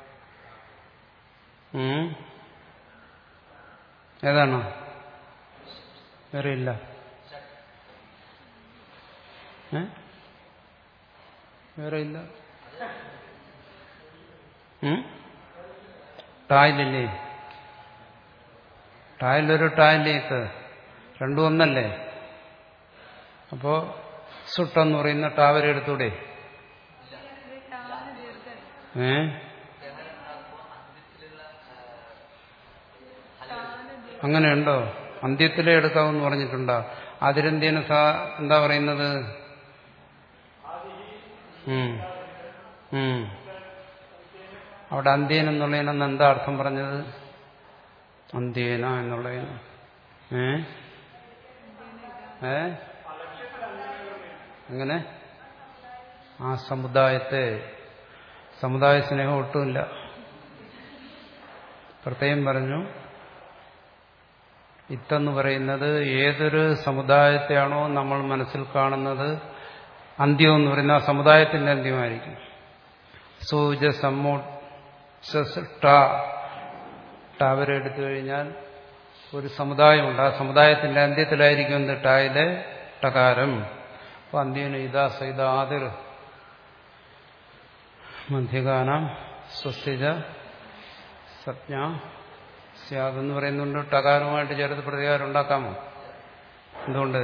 A: ഏതാണോ വേറെ ഇല്ല ഏ വേറെ ഇല്ല ടായിലല്ലേ ടായിലൊരു ടായില്ലേത്ത് രണ്ടും ഒന്നല്ലേ അപ്പോ സുട്ടെന്ന് പറയുന്ന ടാവരെ എടുത്തൂടെ ഏ അങ്ങനെയുണ്ടോ അന്ത്യത്തിലേ എടുക്കാമെന്ന് പറഞ്ഞിട്ടുണ്ടോ അതിരെന്തേന എന്താ പറയുന്നത് അവിടെ അന്ത്യേന എന്നുള്ളതിനെന്ന് എന്താ അർത്ഥം പറഞ്ഞത് അന്ത്യേന എന്നുള്ളതിന് ഏ ഏ അങ്ങനെ ആ സമുദായത്തെ സമുദായ സ്നേഹം ഒട്ടുമില്ല പ്രത്യേകം പറഞ്ഞു ഇത്തെന്ന് പറയുന്നത് ഏതൊരു സമുദായത്തെയാണോ നമ്മൾ മനസ്സിൽ കാണുന്നത് അന്ത്യം എന്ന് പറയുന്ന ആ സമുദായത്തിന്റെ അന്ത്യമായിരിക്കും സൂജ സമ്മോ ടാവരെ എടുത്തു കഴിഞ്ഞാൽ ഒരു സമുദായമുണ്ട് ആ സമുദായത്തിന്റെ അന്ത്യത്തിലായിരിക്കും എന്ത് ടായിലെ ടകാരം അപ്പൊ അന്ത്യന് ഇതാ സൈത ആതിർ മധ്യഗാനം സ്വസ്തിജ സജ്ഞ സ്യാതെന്ന് പറയുന്നുണ്ട് ടകാരവുമായിട്ട് ചേർത്ത് പ്രതികാരം ഉണ്ടാക്കാമോ എന്തുകൊണ്ട്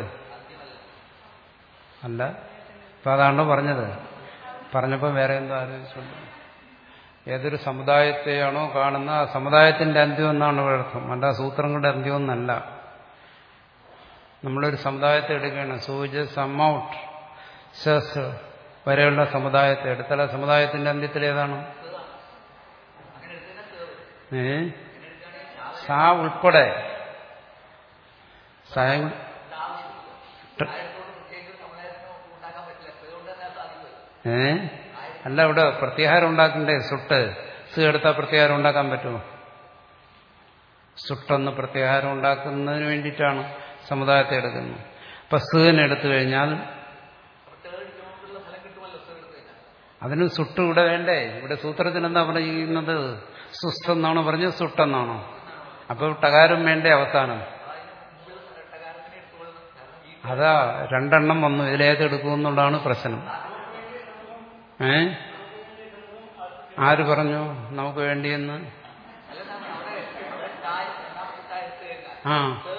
A: അല്ല ഇപ്പൊ അതാണല്ലോ പറഞ്ഞത് പറഞ്ഞപ്പോൾ വേറെ എന്തോ ആലോചിച്ചുണ്ട് ഏതൊരു സമുദായത്തെയാണോ കാണുന്ന ആ സമുദായത്തിന്റെ അന്ത്യം എന്നാണ് ഇവിടെ അർത്ഥം അല്ല സൂത്രങ്ങളുടെ അന്ത്യം എന്നല്ല നമ്മളൊരു സമുദായത്തെ എടുക്കുകയാണ് സൂച സമ്മൗട്ട് ശസ് വരെയുള്ള സമുദായത്തെ എടുത്താൽ ആ സമുദായത്തിന്റെ അന്ത്യത്തിൽ ഏതാണ് ഏ സാ ഉൾപ്പെടെ സായം ഏ അല്ല ഇവിടെ പ്രത്യാഹാരം ഉണ്ടാക്കണ്ടേ സുട്ട് സ് എടുത്താൽ പ്രത്യാഹാരം ഉണ്ടാക്കാൻ പറ്റുമോ സുട്ടെന്ന് പ്രത്യാഹാരം ഉണ്ടാക്കുന്നതിന് വേണ്ടിയിട്ടാണ് സമുദായത്തെ എടുക്കുന്നത് അപ്പൊ സീന് എടുത്തു കഴിഞ്ഞാൽ അതിന് സുട്ട് ഇവിടെ വേണ്ടേ ഇവിടെ സൂത്രത്തിന് എന്താ പറയുന്നത് സുസ്തെന്നാണോ പറഞ്ഞത് സുട്ടെന്നാണോ അപ്പൊ ടകാരം വേണ്ടേ അവസാനം അതാ രണ്ടെണ്ണം വന്നു ഇതിലേത് എടുക്കുമെന്നുള്ളതാണ് പ്രശ്നം ഏ ആര് പറഞ്ഞു നമുക്ക് വേണ്ടിയെന്ന് ആ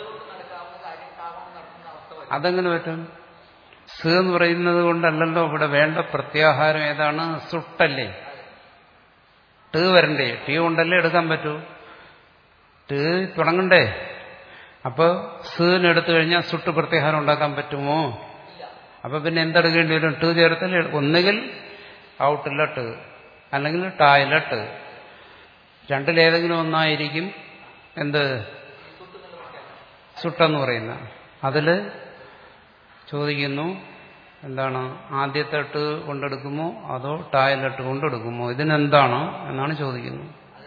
A: അതെങ്ങനെ പറ്റും സ് എന്ന് പറയുന്നത് കൊണ്ടല്ലല്ലോ ഇവിടെ വേണ്ട പ്രത്യാഹാരം ഏതാണ് സുട്ടല്ലേ ട് വരണ്ടേ ടി കൊണ്ടല്ലേ എടുക്കാൻ പറ്റൂ ട് തുടങ്ങണ്ടേ അപ്പൊ സീന് എടുത്തു കഴിഞ്ഞാൽ സുട്ട് പ്രത്യാഹാരം ഉണ്ടാക്കാൻ പറ്റുമോ അപ്പൊ പിന്നെ എന്തെടുക്കേണ്ടി വരും ട് ചേർത്തൽ ഒന്നുകിൽ ഔട്ടില്ല ട് അല്ലെങ്കിൽ ടായില ട് രണ്ടിലേതെങ്കിലും ഒന്നായിരിക്കും എന്ത് സുട്ടെന്ന് പറയുന്ന അതില് ചോദിക്കുന്നു എന്താണ് ആദ്യത്തെ ട് കൊണ്ടെടുക്കുമോ അതോ ടായിലിട്ട് കൊണ്ടെടുക്കുമോ ഇതിനെന്താണ് എന്നാണ് ചോദിക്കുന്നത്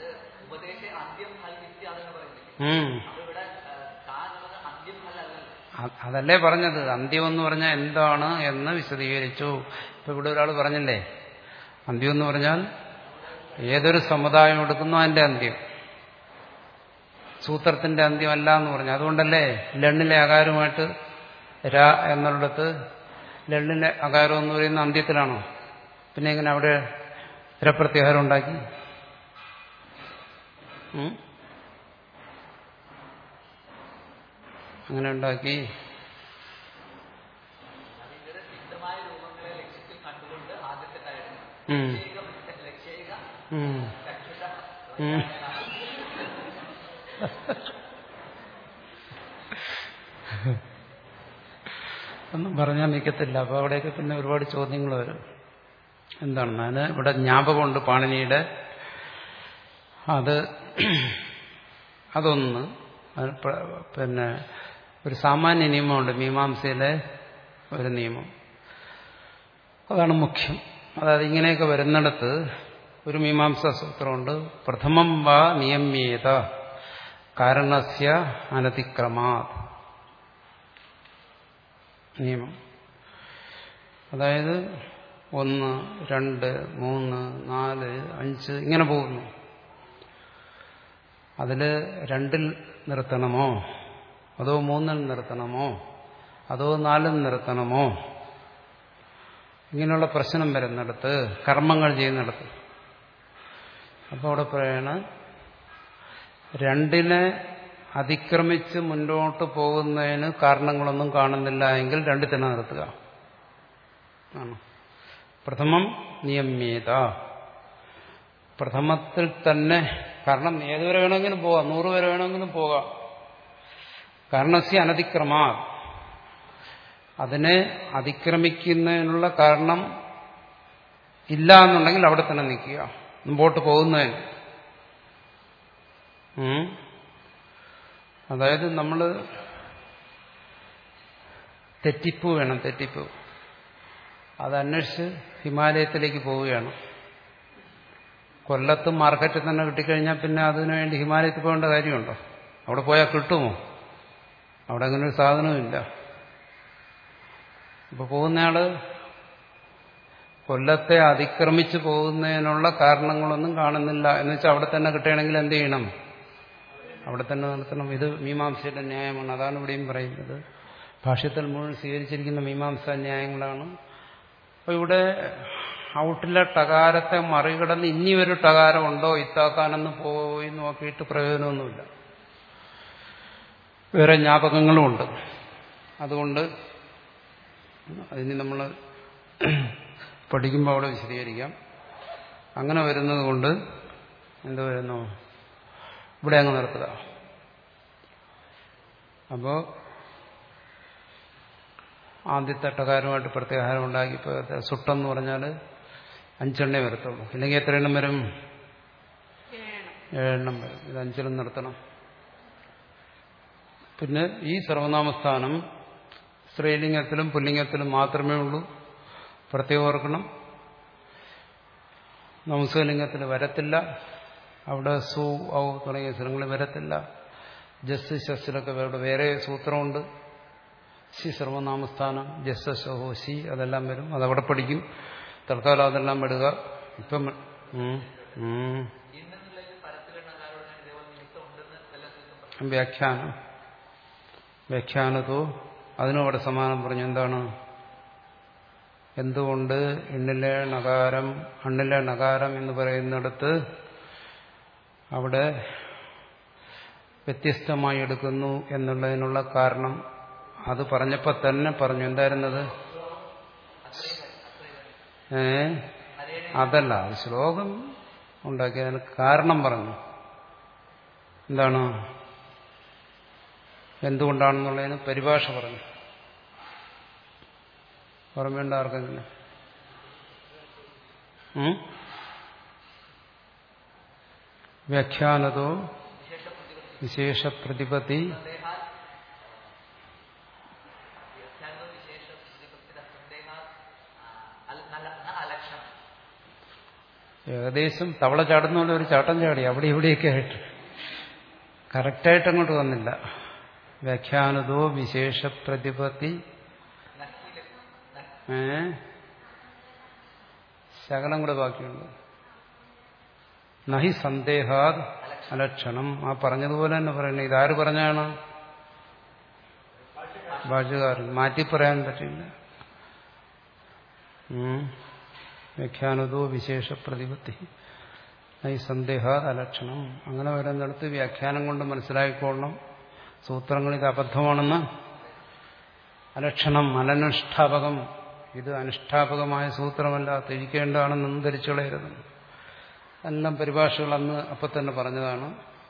A: ഉം അതല്ലേ പറഞ്ഞത് അന്ത്യം എന്ന് പറഞ്ഞാൽ എന്താണ് എന്ന് വിശദീകരിച്ചു ഇപ്പൊ ഇവിടെ ഒരാൾ പറഞ്ഞില്ലേ അന്ത്യം എന്ന് പറഞ്ഞാൽ ഏതൊരു സമുദായം എടുക്കുന്നോ അതിന്റെ അന്ത്യം സൂത്രത്തിന്റെ അന്ത്യമല്ല എന്ന് പറഞ്ഞു അതുകൊണ്ടല്ലേ ലണ്ണിലെ അകാരമായിട്ട് ര എന്നുള്ളിടത്ത് ലണ്ണിലെ അകാരം എന്ന് പറയുന്ന അന്ത്യത്തിലാണോ പിന്നെ എങ്ങനെ അവിടെ രപ്രത്യാഹാരം ഉണ്ടാക്കി അങ്ങനെ ഉണ്ടാക്കി ഒന്നും പറഞ്ഞാൽ നിൽക്കത്തില്ല അപ്പോൾ അവിടെയൊക്കെ പിന്നെ ഒരുപാട് ചോദ്യങ്ങൾ വരും എന്താണ് അതിന് ഇവിടെ ജ്ഞാപകമുണ്ട് പാണിനിയുടെ അത് അതൊന്ന് പിന്നെ ഒരു സാമാന്യ നിയമമുണ്ട് മീമാംസയിലെ ഒരു നിയമം അതാണ് മുഖ്യം അതായത് ഇങ്ങനെയൊക്കെ വരുന്നിടത്ത് ഒരു മീമാംസ സൂത്രമുണ്ട് പ്രഥമം വാ നിയമീയത കാരണസ്യ അനതിക്രമാ നിയമം അതായത് ഒന്ന് രണ്ട് മൂന്ന് നാല് അഞ്ച് ഇങ്ങനെ പോകുന്നു അതിൽ രണ്ടിൽ നിർത്തണമോ അതോ മൂന്നിൽ നിർത്തണമോ അതോ നാലിൽ നിർത്തണമോ ഇങ്ങനെയുള്ള പ്രശ്നം വരുന്നിടത്ത് കർമ്മങ്ങൾ ചെയ്യുന്നിടത്ത് അപ്പോൾ അവിടെ പറയണ രണ്ടിനെ അതിക്രമിച്ച് മുന്നോട്ട് പോകുന്നതിന് കാരണങ്ങളൊന്നും കാണുന്നില്ല എങ്കിൽ രണ്ടിൽ തന്നെ നിർത്തുക ആണ് പ്രഥമം നിയമീയത പ്രഥമത്തിൽ തന്നെ കാരണം ഏതുവരെ വേണമെങ്കിലും പോകാം നൂറ് വരെ വേണമെങ്കിലും പോകാം കാരണസ്യ അനതിക്രമാ അതിനെ അതിക്രമിക്കുന്നതിനുള്ള കാരണം ഇല്ല എന്നുണ്ടെങ്കിൽ അവിടെ തന്നെ നിൽക്കുക മുമ്പോട്ട് പോകുന്നതിന് അതായത് നമ്മൾ തെറ്റിപ്പൂ വേണം തെറ്റിപ്പൂ അതന്വേഷിച്ച് ഹിമാലയത്തിലേക്ക് പോവുകയാണ് കൊല്ലത്ത് മാർക്കറ്റിൽ തന്നെ കിട്ടിക്കഴിഞ്ഞാൽ പിന്നെ അതിനു വേണ്ടി ഹിമാലയത്തിൽ പോകേണ്ട കാര്യമുണ്ടോ അവിടെ പോയാൽ കിട്ടുമോ അവിടെ അങ്ങനെ ഒരു സാധനവുമില്ല ഇപ്പൊ പോകുന്നയാള് കൊല്ലത്തെ അതിക്രമിച്ചു പോകുന്നതിനുള്ള കാരണങ്ങളൊന്നും കാണുന്നില്ല എന്ന് വെച്ചാൽ അവിടെ തന്നെ കിട്ടുകയാണെങ്കിൽ എന്ത് ചെയ്യണം അവിടെ തന്നെ നടത്തണം ഇത് മീമാംസയുടെ ന്യായമാണ് അതാണ് ഇവിടെയും പറയുന്നത് ഭാഷ്യത്തിൽ മുഴുവൻ സ്വീകരിച്ചിരിക്കുന്ന മീമാംസ ന്യായങ്ങളാണ് അപ്പൊ ഇവിടെ ഔട്ടിലെ ടകാരത്തെ മറികടന്ന് ഇനി ഒരു ടകാരം ഉണ്ടോ ഇത്താക്കാനെന്ന് പോയി നോക്കിയിട്ട് പ്രയോജനമൊന്നുമില്ല വേറെ ജ്ഞാപകങ്ങളുമുണ്ട് അതുകൊണ്ട് അതിന് നമ്മൾ പഠിക്കുമ്പോൾ അവിടെ വിശദീകരിക്കാം അങ്ങനെ വരുന്നത് കൊണ്ട് എന്ത് വരുന്നു ഇവിടെ അങ്ങ് നിർത്തുക അപ്പോ ആദ്യത്തെ ടകാരമായിട്ട് പ്രത്യാഹാരം ഉണ്ടാക്കിയപ്പോൾ സുട്ടെന്ന് പറഞ്ഞാൽ അഞ്ചെണ്ണേ വരത്തുള്ളൂ ഇല്ലെങ്കിൽ എത്ര എണ്ണം വരും ഏഴെണ്ണം വരും ഇത് അഞ്ചെണ്ണം നിർത്തണം പിന്നെ ഈ സർവനാമസ്ഥാനം സ്ത്രീലിംഗത്തിലും പുല്ലിംഗത്തിലും മാത്രമേ ഉള്ളൂ പ്രത്യേകം ഓർക്കണം നംസലിംഗത്തിൽ വരത്തില്ല അവിടെ സു ഔ തുടങ്ങിയ സ്ഥലങ്ങളിൽ വരത്തില്ല ജസ് ശസ്സിലൊക്കെ അവിടെ വേറെ സൂത്രമുണ്ട് ശി സർവനാമസ്ഥാനം ജസ് ശഹോ ശി അതെല്ലാം വരും അതവിടെ പഠിക്കും തൽക്കാലം അതെല്ലാം വിടുക ഇപ്പം ഉം, ഉം. വ്യാഖ്യാനം വ്യാഖ്യാനത്തോ അതിനും അവിടെ സമാനം പറഞ്ഞു എന്താണ് എന്തുകൊണ്ട് എണ്ണിലെ നകാരം അണ്ണിലെ നകാരം എന്ന് പറയുന്നിടത്ത് അവിടെ വ്യത്യസ്തമായി എടുക്കുന്നു എന്നുള്ളതിനുള്ള കാരണം അത് പറഞ്ഞപ്പോൾ തന്നെ പറഞ്ഞു എന്തായിരുന്നത് ഏ അതല്ല അത് ശ്ലോകം ഉണ്ടാക്കി അതിന് കാരണം പറഞ്ഞു എന്താണ് എന്തുകൊണ്ടാണെന്നുള്ളതിന് പരിഭാഷ പറഞ്ഞു ഓർമ്മയുണ്ട് ആർക്കെങ്കിലും ഉം? വ്യാഖ്യാനതോ വിശേഷ പ്രതിപത്തി ഏകദേശം തവള ചാടുന്ന പോലെ ഒരു ചാട്ടം ചാടി അവിടെ ഇവിടെയൊക്കെ ആയിട്ട് കറക്റ്റായിട്ട് അങ്ങോട്ട് വന്നില്ല വ്യാഖ്യാനതോ വിശേഷ പ്രതിപത്തി ഏ ശകലം കൂടെ ബാക്കിയുണ്ട് നഹി സന്ദേഹാത് അലക്ഷണം ആ പറഞ്ഞതുപോലെ തന്നെ പറയണേ ഇതാര് പറഞ്ഞാണ് ഭാഷകാരൻ മാറ്റി പറയാൻ പറ്റില്ല ഉം. വ്യാഖ്യാനതോ വിശേഷ പ്രതിപത്തി ഈ സന്ദേഹാത് അലക്ഷണം അങ്ങനെ വരുന്നിടത്ത് വ്യാഖ്യാനം കൊണ്ട് മനസ്സിലാക്കിക്കൊള്ളണം സൂത്രങ്ങൾ ഇത് അബദ്ധമാണെന്ന് അലക്ഷണം അനനുഷ്ഠാപകം ഇത് അനുഷ്ഠാപകമായ സൂത്രമല്ല തിരിക്കേണ്ടതാണെന്നും ധരിച്ചു കളയരുത് എല്ലാം പരിഭാഷകൾ അന്ന് അപ്പം തന്നെ പറഞ്ഞതാണ്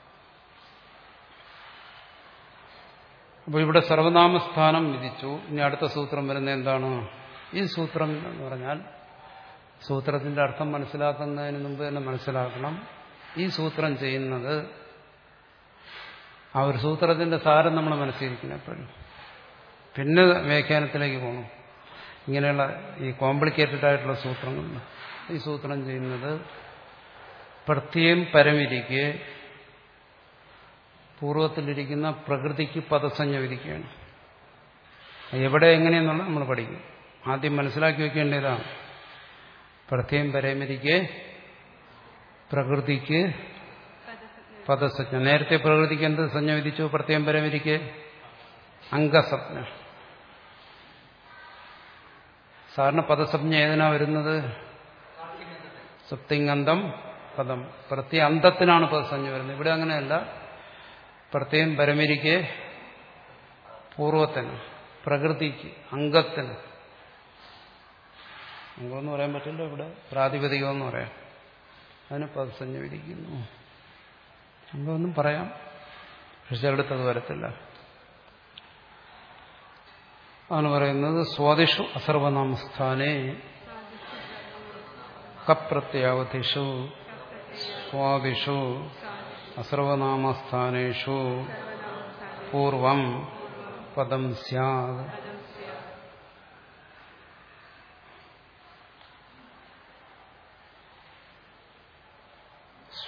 A: അപ്പോൾ ഇവിടെ സർവനാമസ്ഥാനം വിധിച്ചു ഇനി അടുത്ത സൂത്രം വരുന്നത് എന്താണ് ഈ സൂത്രം എന്ന് പറഞ്ഞാൽ സൂത്രത്തിന്റെ അർത്ഥം മനസ്സിലാക്കുന്നതിന് മുമ്പ് തന്നെ മനസ്സിലാക്കണം ഈ സൂത്രം ചെയ്യുന്നത് ആ ഒരു സൂത്രത്തിന്റെ സാരം നമ്മൾ മനസ്സിലിരിക്കണം എപ്പോഴും പിന്നെ വ്യാഖ്യാനത്തിലേക്ക് പോകണം ഇങ്ങനെയുള്ള ഈ കോംപ്ലിക്കേറ്റഡ് ആയിട്ടുള്ള സൂത്രങ്ങൾ ഈ സൂത്രം ചെയ്യുന്നത് പ്രത്യേകം പരമിരിക്കെ പൂർവ്വത്തിലിരിക്കുന്ന പ്രകൃതിക്ക് പദസഞ്ജ വിധിക്കുകയാണ് എവിടെ എങ്ങനെയെന്നുള്ള നമ്മൾ പഠിക്കും ആദ്യം മനസ്സിലാക്കി വെക്കേണ്ടതാണ് പ്രത്യേകം പരമിരിക്കെ പ്രകൃതിക്ക് പദസഞ്ജ നേരത്തെ പ്രകൃതിക്ക് എന്ത് സഞ്ജ വിധിച്ചു പ്രത്യേകം പരമിരിക്കെ അംഗസജ്ഞ സാധാരണ പദസഞ്ജ ഏതിനാ വരുന്നത് സപ്തിങ്ങന്തം പദം പ്രത്യേക അന്തത്തിനാണ് പദസഞ്ജ വരുന്നത് ഇവിടെ അങ്ങനെയല്ല പ്രത്യേകം പരമരിക്ക് പൂർവത്തിന് പ്രകൃതിക്ക് അംഗത്തിന് അംഗമെന്ന് പറയാൻ പറ്റില്ല ഇവിടെ പ്രാതിപതികം എന്ന് പറയാം അതിന് പദസഞ്ജ വിധിക്കുന്നു അംഗമൊന്നും പറയാം പക്ഷെ ചിലടത്തത് വരത്തില്ല ആണ് പറയുന്നത് സ്വാദിഷു അസർവനാമസ്ഥാനെ കപ്രത്യാവധിഷു സ്വാദിഷു അസർവനാമസ്ഥാനേഷു പൂർവം പദം സ്യാത്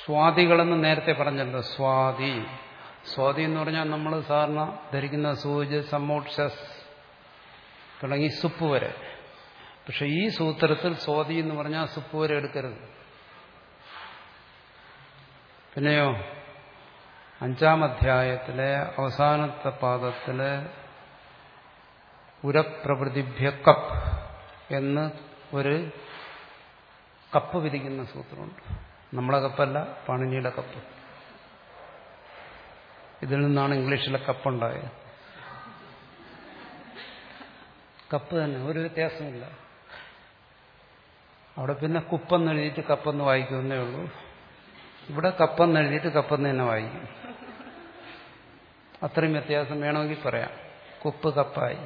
A: സ്വാതികളെന്ന് നേരത്തെ പറഞ്ഞല്ലോ സ്വാതി സ്വാതി എന്ന് പറഞ്ഞാൽ നമ്മൾ സാധാരണ ധരിക്കുന്ന സൂജ് സമോക്ഷസ് തുടങ്ങി സുപ്പ് വരെ പക്ഷെ ഈ സൂത്രത്തിൽ സ്വാതി എന്ന് പറഞ്ഞാൽ സുപ്പ് വരെ എടുക്കരുത് പിന്നെയോ അഞ്ചാം അധ്യായത്തിലെ അവസാനത്തെ പാദത്തിലെ ഉരപ്രവൃതിഭ്യ കപ്പ് എന്ന് ഒരു കപ്പ് വിധിക്കുന്ന സൂത്രമുണ്ട് നമ്മളെ കപ്പല്ല പാണിനിയുടെ കപ്പ് ഇതിൽ നിന്നാണ് ഇംഗ്ലീഷിലെ കപ്പുണ്ടായത് കപ്പ് തന്നെ ഒരു വ്യത്യാസമില്ല അവിടെ പിന്നെ കുപ്പെന്ന് എഴുതിയിട്ട് കപ്പെന്ന് വായിക്കുന്നേ ഉള്ളൂ ഇവിടെ കപ്പെന്ന് എഴുതിയിട്ട് കപ്പെന്ന് തന്നെ വായിക്കും അത്രയും വ്യത്യാസം വേണമെങ്കിൽ പറയാം കുപ്പ് കപ്പായി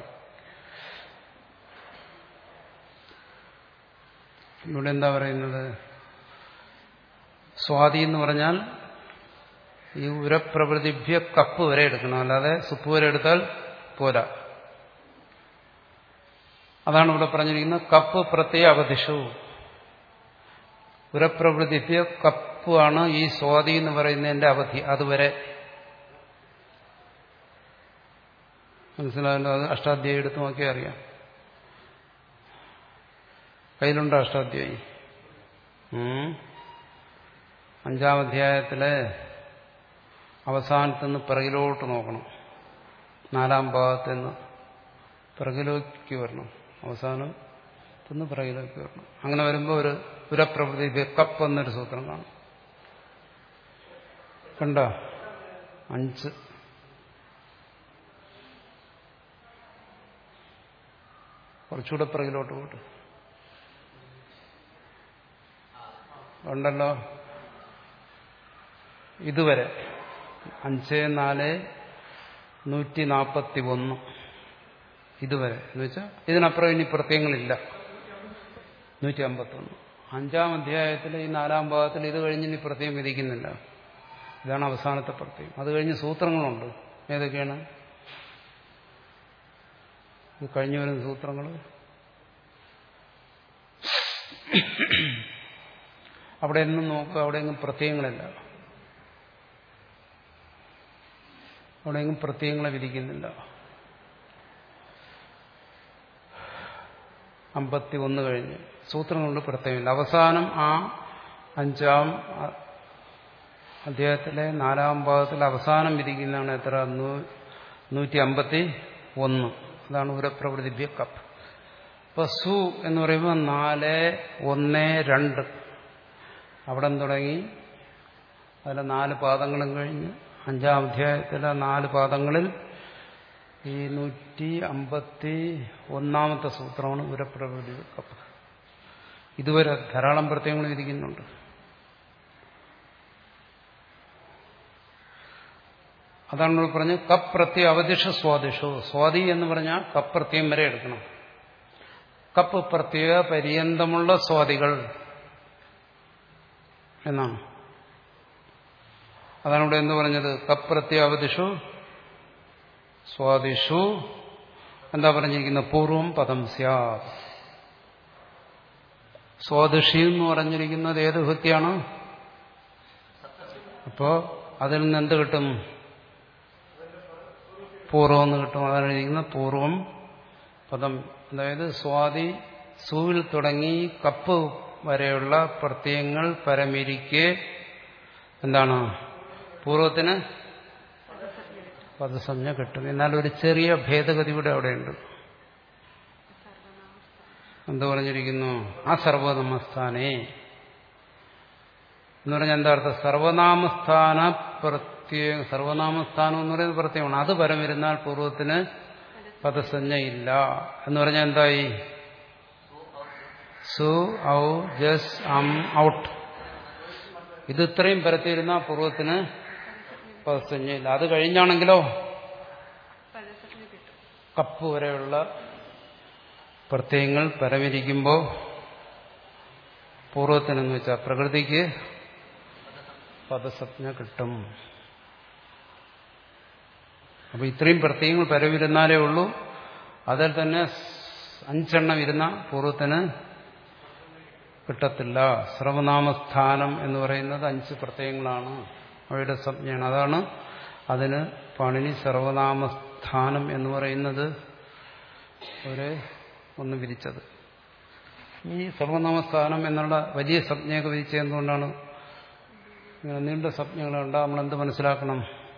A: ഇവിടെ എന്താ പറയുന്നത് സ്വാതി എന്ന് പറഞ്ഞാൽ ഈ ഉരപ്രവൃതിഭ്യ കപ്പ് വരെ എടുക്കണം അല്ലാതെ സുപ്പ് വരെ എടുത്താൽ പോരാ അതാണ് ഇവിടെ പറഞ്ഞിരിക്കുന്നത് കപ്പ് പ്രത്യേക അവധിഷു ഉരപ്രവൃതിഭ്യ കപ്പാണ് ഈ സ്വാതി എന്ന് പറയുന്നതിന്റെ അവധി അതുവരെ മനസ്സിലായല്ലോ അത് അഷ്ടാധ്യായി എടുത്ത് നോക്കിയാൽ അറിയാം കയ്യിലുണ്ടോ അഷ്ടാധ്യായി അഞ്ചാം അധ്യായത്തിലെ അവസാനത്തുനിന്ന് പിറകിലോട്ട് നോക്കണം നാലാം ഭാഗത്ത് നിന്ന് പിറകിലേക്ക് വരണം അവസാനം നിന്ന് പിറകിലേക്ക് വരണം അങ്ങനെ വരുമ്പോൾ ഒരു പുരപ്രവൃത്തി കപ്പ് എന്നൊരു സൂത്രം കാണും കണ്ടോ അഞ്ച് കുറച്ചുകൂടെ പിറകിലോട്ട് പോട്ട് ഉണ്ടല്ലോ ഇതുവരെ അഞ്ച് നാല് നൂറ്റി നാൽപ്പത്തി ഒന്ന് ഇതുവരെ എന്ന് വെച്ചാൽ ഇതിനപ്പുറം ഇനി പ്രത്യയങ്ങളില്ല നൂറ്റി അമ്പത്തൊന്ന് അഞ്ചാം അധ്യായത്തിൽ ഈ നാലാം ഭാഗത്തിൽ ഇത് കഴിഞ്ഞ് ഇനി പ്രത്യയം വിധിക്കുന്നില്ല ഇതാണ് അവസാനത്തെ പ്രത്യയം അത് കഴിഞ്ഞ് സൂത്രങ്ങളുണ്ട് ഏതൊക്കെയാണ് ഇത് കഴിഞ്ഞു വരുന്ന സൂത്രങ്ങൾ അവിടെ എന്നും നോക്കുക അവിടെയെങ്കിലും പ്രത്യയങ്ങളില്ല അവിടെയെങ്കിലും പ്രത്യയങ്ങളെ വിധിക്കുന്നില്ല അമ്പത്തി ഒന്ന് കഴിഞ്ഞ് സൂത്രങ്ങളുണ്ട് പ്രത്യയമില്ല അവസാനം ആ അഞ്ചാം അദ്ദേഹത്തിലെ നാലാം ഭാഗത്തിൽ അവസാനം വിധിക്കുന്നതാണ് എത്ര നൂറ്റി അമ്പത്തി ഒന്ന് അതാണ് ഉരപ്രവൃതിഭ്യ കപ്പ് ഇപ്പൊ സു എന്ന് പറയുമ്പോൾ നാല് ഒന്ന് രണ്ട് അവിടെ തുടങ്ങി അതിലെ നാല് പാദങ്ങളും കഴിഞ്ഞ് അഞ്ചാം അധ്യായത്തിലെ നാല് പാദങ്ങളിൽ ഈ നൂറ്റി അമ്പത്തി ഒന്നാമത്തെ സൂത്രമാണ് ഉരപ്രവൃത്തി കപ്പ് ഇതുവരെ ധാരാളം പ്രത്യയങ്ങൾ വിധിക്കുന്നുണ്ട് അതാണ് നമ്മൾ പറഞ്ഞത് കപ്പ് പ്രത്യം അവധിഷ സ്വാദിഷു സ്വാതി എന്ന് പറഞ്ഞാൽ കപ്പ് പ്രത്യം വരെ എടുക്കണം കപ്പ് പ്രത്യേക പര്യന്തമുള്ള സ്വാദികൾ എന്നാണ് അതാണ് ഇവിടെ എന്ത് പറഞ്ഞത് കപ്പ് പ്രത്യേക അവധിഷു സ്വാദിഷു എന്താ പറഞ്ഞിരിക്കുന്നത് പൂർവം പദം സ്യാത് സ്വാദിഷി എന്ന് പറഞ്ഞിരിക്കുന്നത് ഏത് ഭക്തിയാണ് അപ്പോ അതിൽ നിന്ന് എന്ത് കിട്ടും പൂർവം എന്ന് കിട്ടും അതാണ് എഴുതിയിരിക്കുന്നത് പൂർവം പദം അതായത് സ്വാതി സൂവിൽ തുടങ്ങി കപ്പ് വരെയുള്ള പ്രത്യയങ്ങൾ പരമിരിക്കെ എന്താണ് പൂർവത്തിന് പദസംജ്ഞ കിട്ടും എന്നാൽ ഒരു ചെറിയ ഭേദഗതി കൂടെ അവിടെയുണ്ട് എന്ത് പറഞ്ഞിരിക്കുന്നു ആ സർവനാമസ്ഥാനേ എന്ന് പറഞ്ഞാൽ എന്താ അർത്ഥം സർവനാമസ്ഥാന പ്രത്യേക സർവനാമസ്ഥാനം എന്ന് പറയുന്നത് പ്രത്യേകമാണ് അത് പരമിരുന്നാൽ പൂർവ്വത്തിന് പദസഞ്ജ ഇല്ല എന്ന് പറഞ്ഞാൽ എന്തായി സു ഔ ജസ് അം ഔട്ട് ഇത് ഇത്രയും പരത്തിയിരുന്ന പൂർവ്വത്തിന് പദസഞ്ജയില്ല അത് കഴിഞ്ഞാണെങ്കിലോ കപ്പ് വരെയുള്ള പ്രത്യയങ്ങൾ പരമിരിക്കുമ്പോൾ പൂർവ്വത്തിനെന്ന് വെച്ചാൽ പ്രകൃതിക്ക് പദസജ്ഞ കിട്ടും അപ്പൊ ഇത്രയും പ്രത്യയങ്ങൾ പരവിരുന്നാലേ ഉള്ളൂ അതിൽ തന്നെ അഞ്ചെണ്ണം ഇരുന്ന പൂർവ്വത്തിന് കിട്ടത്തില്ല സർവനാമസ്ഥാനം എന്ന് പറയുന്നത് അഞ്ച് പ്രത്യയങ്ങളാണ് അവയുടെ സംജ്ഞയാണ് അതാണ് അതിന് പണിനി സർവനാമസ്ഥാനം എന്ന് പറയുന്നത് ഒരു ഒന്ന് വിരിച്ചത് ഈ സർവനാമസ്ഥാനം എന്നുള്ള വലിയ സംജ്ഞയൊക്കെ വിരിച്ചത് എന്തുകൊണ്ടാണ് ഇങ്ങനെ നീണ്ട സംജ്ഞകളുണ്ട് നമ്മൾ എന്ത് മനസ്സിലാക്കണം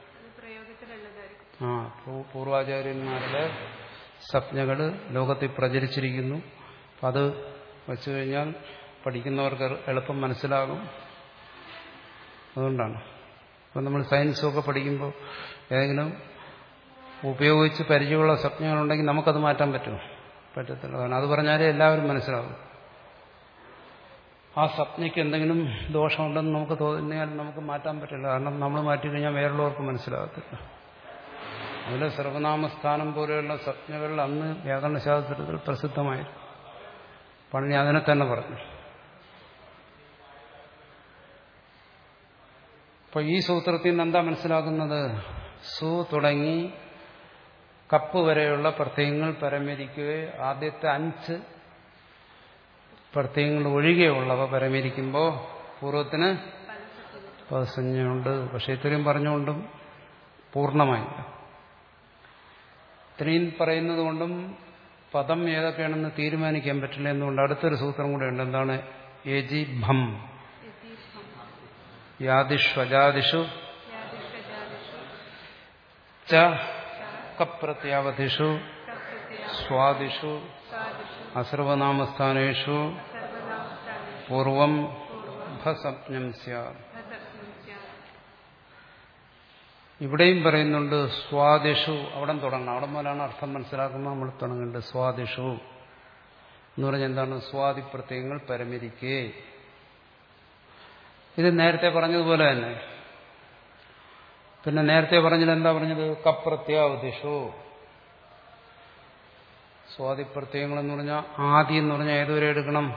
A: ആ പൂർവാചാര്യന്മാരുടെ സംജ്ഞകൾ ലോകത്തിൽ പ്രചരിച്ചിരിക്കുന്നു അപ്പം അത് വച്ചു കഴിഞ്ഞാൽ പഠിക്കുന്നവർക്ക് എളുപ്പം മനസ്സിലാകും അതുകൊണ്ടാണ് ഇപ്പം നമ്മൾ സയൻസൊക്കെ പഠിക്കുമ്പോൾ ഏതെങ്കിലും ഉപയോഗിച്ച് പരിചയമുള്ള സ്വപ്നങ്ങളുണ്ടെങ്കിൽ നമുക്കത് മാറ്റാൻ പറ്റുമോ പറ്റത്തില്ല കാരണം അത് പറഞ്ഞാലേ എല്ലാവരും മനസ്സിലാവും ആ സ്വപ്നയ്ക്ക് എന്തെങ്കിലും ദോഷമുണ്ടെന്ന് നമുക്ക് തോന്നിയാൽ നമുക്ക് മാറ്റാൻ പറ്റില്ല കാരണം നമ്മൾ മാറ്റിക്കഴിഞ്ഞാൽ വേറുള്ളവർക്ക് മനസ്സിലാകത്തില്ല അതിലെ സർവനാമസ്ഥാനം പോലെയുള്ള സ്വപ്നകൾ അന്ന് വ്യാകരണശാസ്ത്രത്തിൽ പ്രസിദ്ധമായിരുന്നു പണി അതിനെ തന്നെ പറഞ്ഞു അപ്പൊ ഈ സൂത്രത്തിൽ നിന്ന് എന്താ മനസ്സിലാക്കുന്നത് സു തുടങ്ങി കപ്പ് വരെയുള്ള പ്രത്യയങ്ങൾ പരമരിക്കുകയെ ആദ്യത്തെ അഞ്ച് പ്രത്യയങ്ങൾ ഒഴികെയുള്ളവ പരമരിക്കുമ്പോൾ പൂർവ്വത്തിന് പദസഞ്ജയുണ്ട് പക്ഷെ ഇത്രയും പറഞ്ഞുകൊണ്ടും പൂർണ്ണമായില്ല ഇത്രയും പറയുന്നത് കൊണ്ടും പദം ഏതൊക്കെയാണെന്ന് തീരുമാനിക്കാൻ പറ്റില്ല എന്നുകൊണ്ട് അടുത്തൊരു സൂത്രം കൂടെ ഉണ്ട് എന്താണ് ഏജി ഭം യാദിഷു അജാദിഷു ച കപ്രത്യാവധിഷു സ്വാദിഷു അസർവനാമസ്ഥാനേഷു പൂർവം ഭസപ്നം സ്യാത് ഇവിടെയും പറയുന്നുണ്ട് സ്വാദിഷു അവിടെ തുടങ്ങണം അവിടെ മുതലാണ് അർത്ഥം മനസ്സിലാക്കുമ്പോൾ നമ്മൾ തുടങ്ങേണ്ടത് സ്വാദിഷു എന്ന് പറഞ്ഞാൽ എന്താണ് സ്വാദി പ്രത്യയങ്ങൾ പരമിരിക്കേ ഇത് നേരത്തെ പറഞ്ഞതുപോലെ തന്നെ പിന്നെ നേരത്തെ പറഞ്ഞത് എന്താ പറഞ്ഞത് കപ്രത്യാവധിഷു സ്വാതി പ്രത്യയങ്ങൾ എന്ന് പറഞ്ഞാൽ ആദി എന്ന് പറഞ്ഞാൽ ഏതുവരെ എടുക്കണം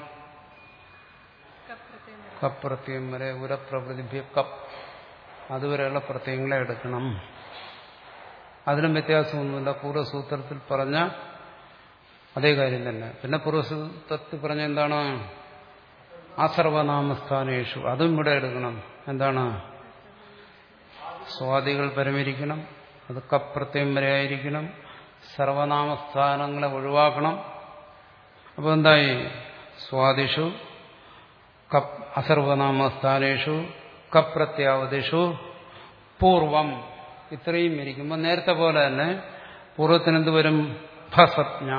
A: കപ്രത്യയം വരെ ഉരപ്രവൃതിഭ്യ കപ്പ് അതുവരെയുള്ള പ്രത്യയങ്ങളെ എടുക്കണം അതിനും വ്യത്യാസമൊന്നുമില്ല പൂർവ്വസൂത്രത്തിൽ പറഞ്ഞ അതേ കാര്യം തന്നെ പിന്നെ പൂർവ്വസൂത്രത്തിൽ പറഞ്ഞ എന്താണ് അസർവനാമസ്ഥാനേഷു അതും ഇവിടെ എടുക്കണം എന്താണ് സ്വാദികൾ പരമിരിക്കണം അത് കപ്രത്യം വരെ ആയിരിക്കണം സർവനാമസ്ഥാനങ്ങളെ ഒഴിവാക്കണം അപ്പോൾ എന്തായി സ്വാദിഷു കപ് അസർവനാമസ്ഥാനേഷു കപ്രത്യാവതിഷു പൂർവം ഇത്രയും ഇരിക്കുമ്പോൾ നേരത്തെ പോലെ തന്നെ പൂർവ്വത്തിനെന്ത് വരും ഭസപ്ഞ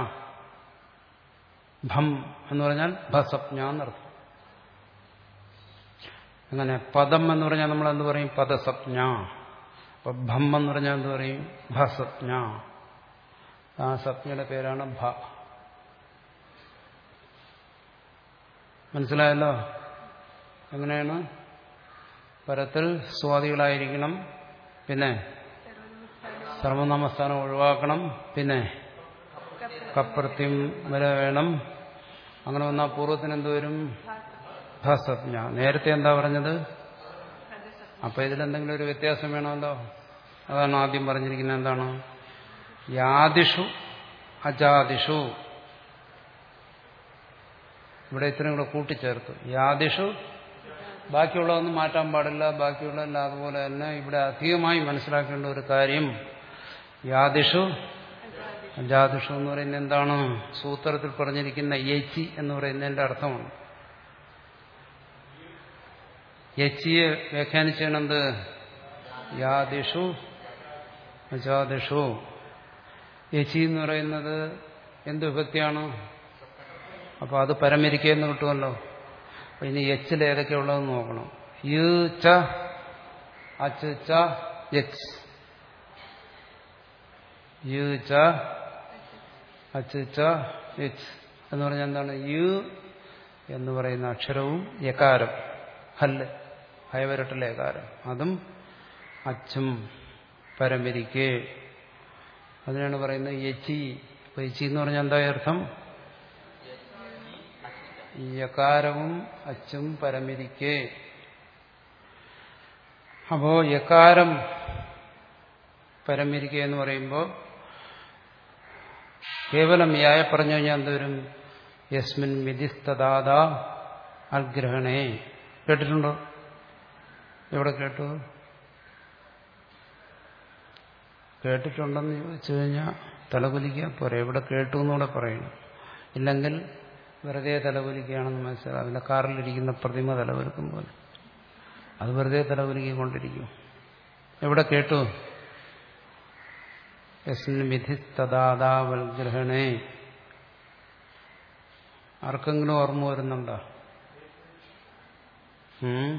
A: ഭം എന്ന് പറഞ്ഞാൽ ഭസപ്ഞ എന്നർത്ഥം അങ്ങനെ പദം എന്ന് പറഞ്ഞാൽ നമ്മൾ എന്ത് പറയും പദസപ്ഞ അപ്പൊ ഭം എന്ന് പറഞ്ഞാൽ എന്ത് പറയും ഭസപ്ഞ ആ സപ്ഞയുടെ പേരാണ് ഭ മനസ്സിലായല്ലോ എങ്ങനെയാണ് പരത്തിൽ സ്വാദികളായിരിക്കണം പിന്നെ സർവനാമസ്ഥാനം ഒഴിവാക്കണം പിന്നെ കപ്രത്യം വരെ വേണം അങ്ങനെ വന്നാൽ പൂർവ്വത്തിന് എന്തുവരും ഭസജ്ഞ നേരത്തെ എന്താ പറഞ്ഞത് അപ്പൊ ഇതിലെന്തെങ്കിലും ഒരു വ്യത്യാസം വേണമല്ലോ അതാണ് ആദ്യം പറഞ്ഞിരിക്കുന്നത് എന്താണ് യാദിഷു അജാദിഷു ഇവിടെ ഇത്രയും കൂടെ കൂട്ടിച്ചേർത്തു യാദിഷു ബാക്കിയുള്ളതൊന്നും മാറ്റാൻ പാടില്ല ബാക്കിയുള്ളതല്ല അതുപോലെ തന്നെ ഇവിടെ അധികമായി മനസ്സിലാക്കേണ്ട ഒരു കാര്യം യാദിഷു അജാദിഷു എന്ന് പറയുന്നത് എന്താണ് സൂത്രത്തിൽ പറഞ്ഞിരിക്കുന്ന യച്ചി എന്ന് പറയുന്നതിന്റെ അർത്ഥമാണ് യച്ചിയെ വ്യാഖ്യാനിച്ചത് യാദിഷു അജാദിഷു യച്ചി എന്ന് പറയുന്നത് എന്ത് വിഭക്തിയാണ് അപ്പൊ അത് പരമരിക്കെന്ന് കിട്ടുമല്ലോ അപ്പൊ ഇനി എച്ചിൽ ഏതൊക്കെയുള്ളതെന്ന് നോക്കണം യു ച അച്ച് ച എച്ച് യു ച അച്ച് ച എച്ച് എന്ന് പറഞ്ഞാൽ എന്താണ് യു എന്ന് പറയുന്ന അക്ഷരവും യകാരം ഹല്ല് ഹയവരട്ടിലെ യകാരം അതും അച്ചും പരമരിക്കെ അതിനാണ് പറയുന്നത് യച്ചി അപ്പൊ യച്ചി എന്ന് പറഞ്ഞാൽ എന്താ അർത്ഥം യകാരവും അച്ചും പരമിരിക്കെ അപ്പോ യകാരം പരമിരിക്കുക എന്ന് പറയുമ്പോൾ കേവലം യായ പറഞ്ഞു കഴിഞ്ഞാൽ എന്തോരും യസ്മിൻ വിധിസ്തദാത അൽഗ്രഹണേ കേട്ടിട്ടുണ്ടോ എവിടെ കേട്ടു കേട്ടിട്ടുണ്ടെന്ന് ചോദിച്ചു കഴിഞ്ഞാൽ തലകുലിക്കാൻ പോരെ എവിടെ കേട്ടു എന്നൂടെ പറയണം ഇല്ലെങ്കിൽ വെറുതെ തലകുലിക്കുകയാണെന്ന് മനസ്സിലാവും അതിൻ്റെ കാറിലിരിക്കുന്ന പ്രതിമ തലകുലുക്കും പോലെ അത് വെറുതെ തലകുലുക്കിക്കൊണ്ടിരിക്കും എവിടെ കേട്ടു യസ്മിൻ വിധി തദാതാവൽഗ്രഹണേ ആർക്കെങ്കിലും ഓർമ്മ വരുന്നുണ്ടോ ഉം?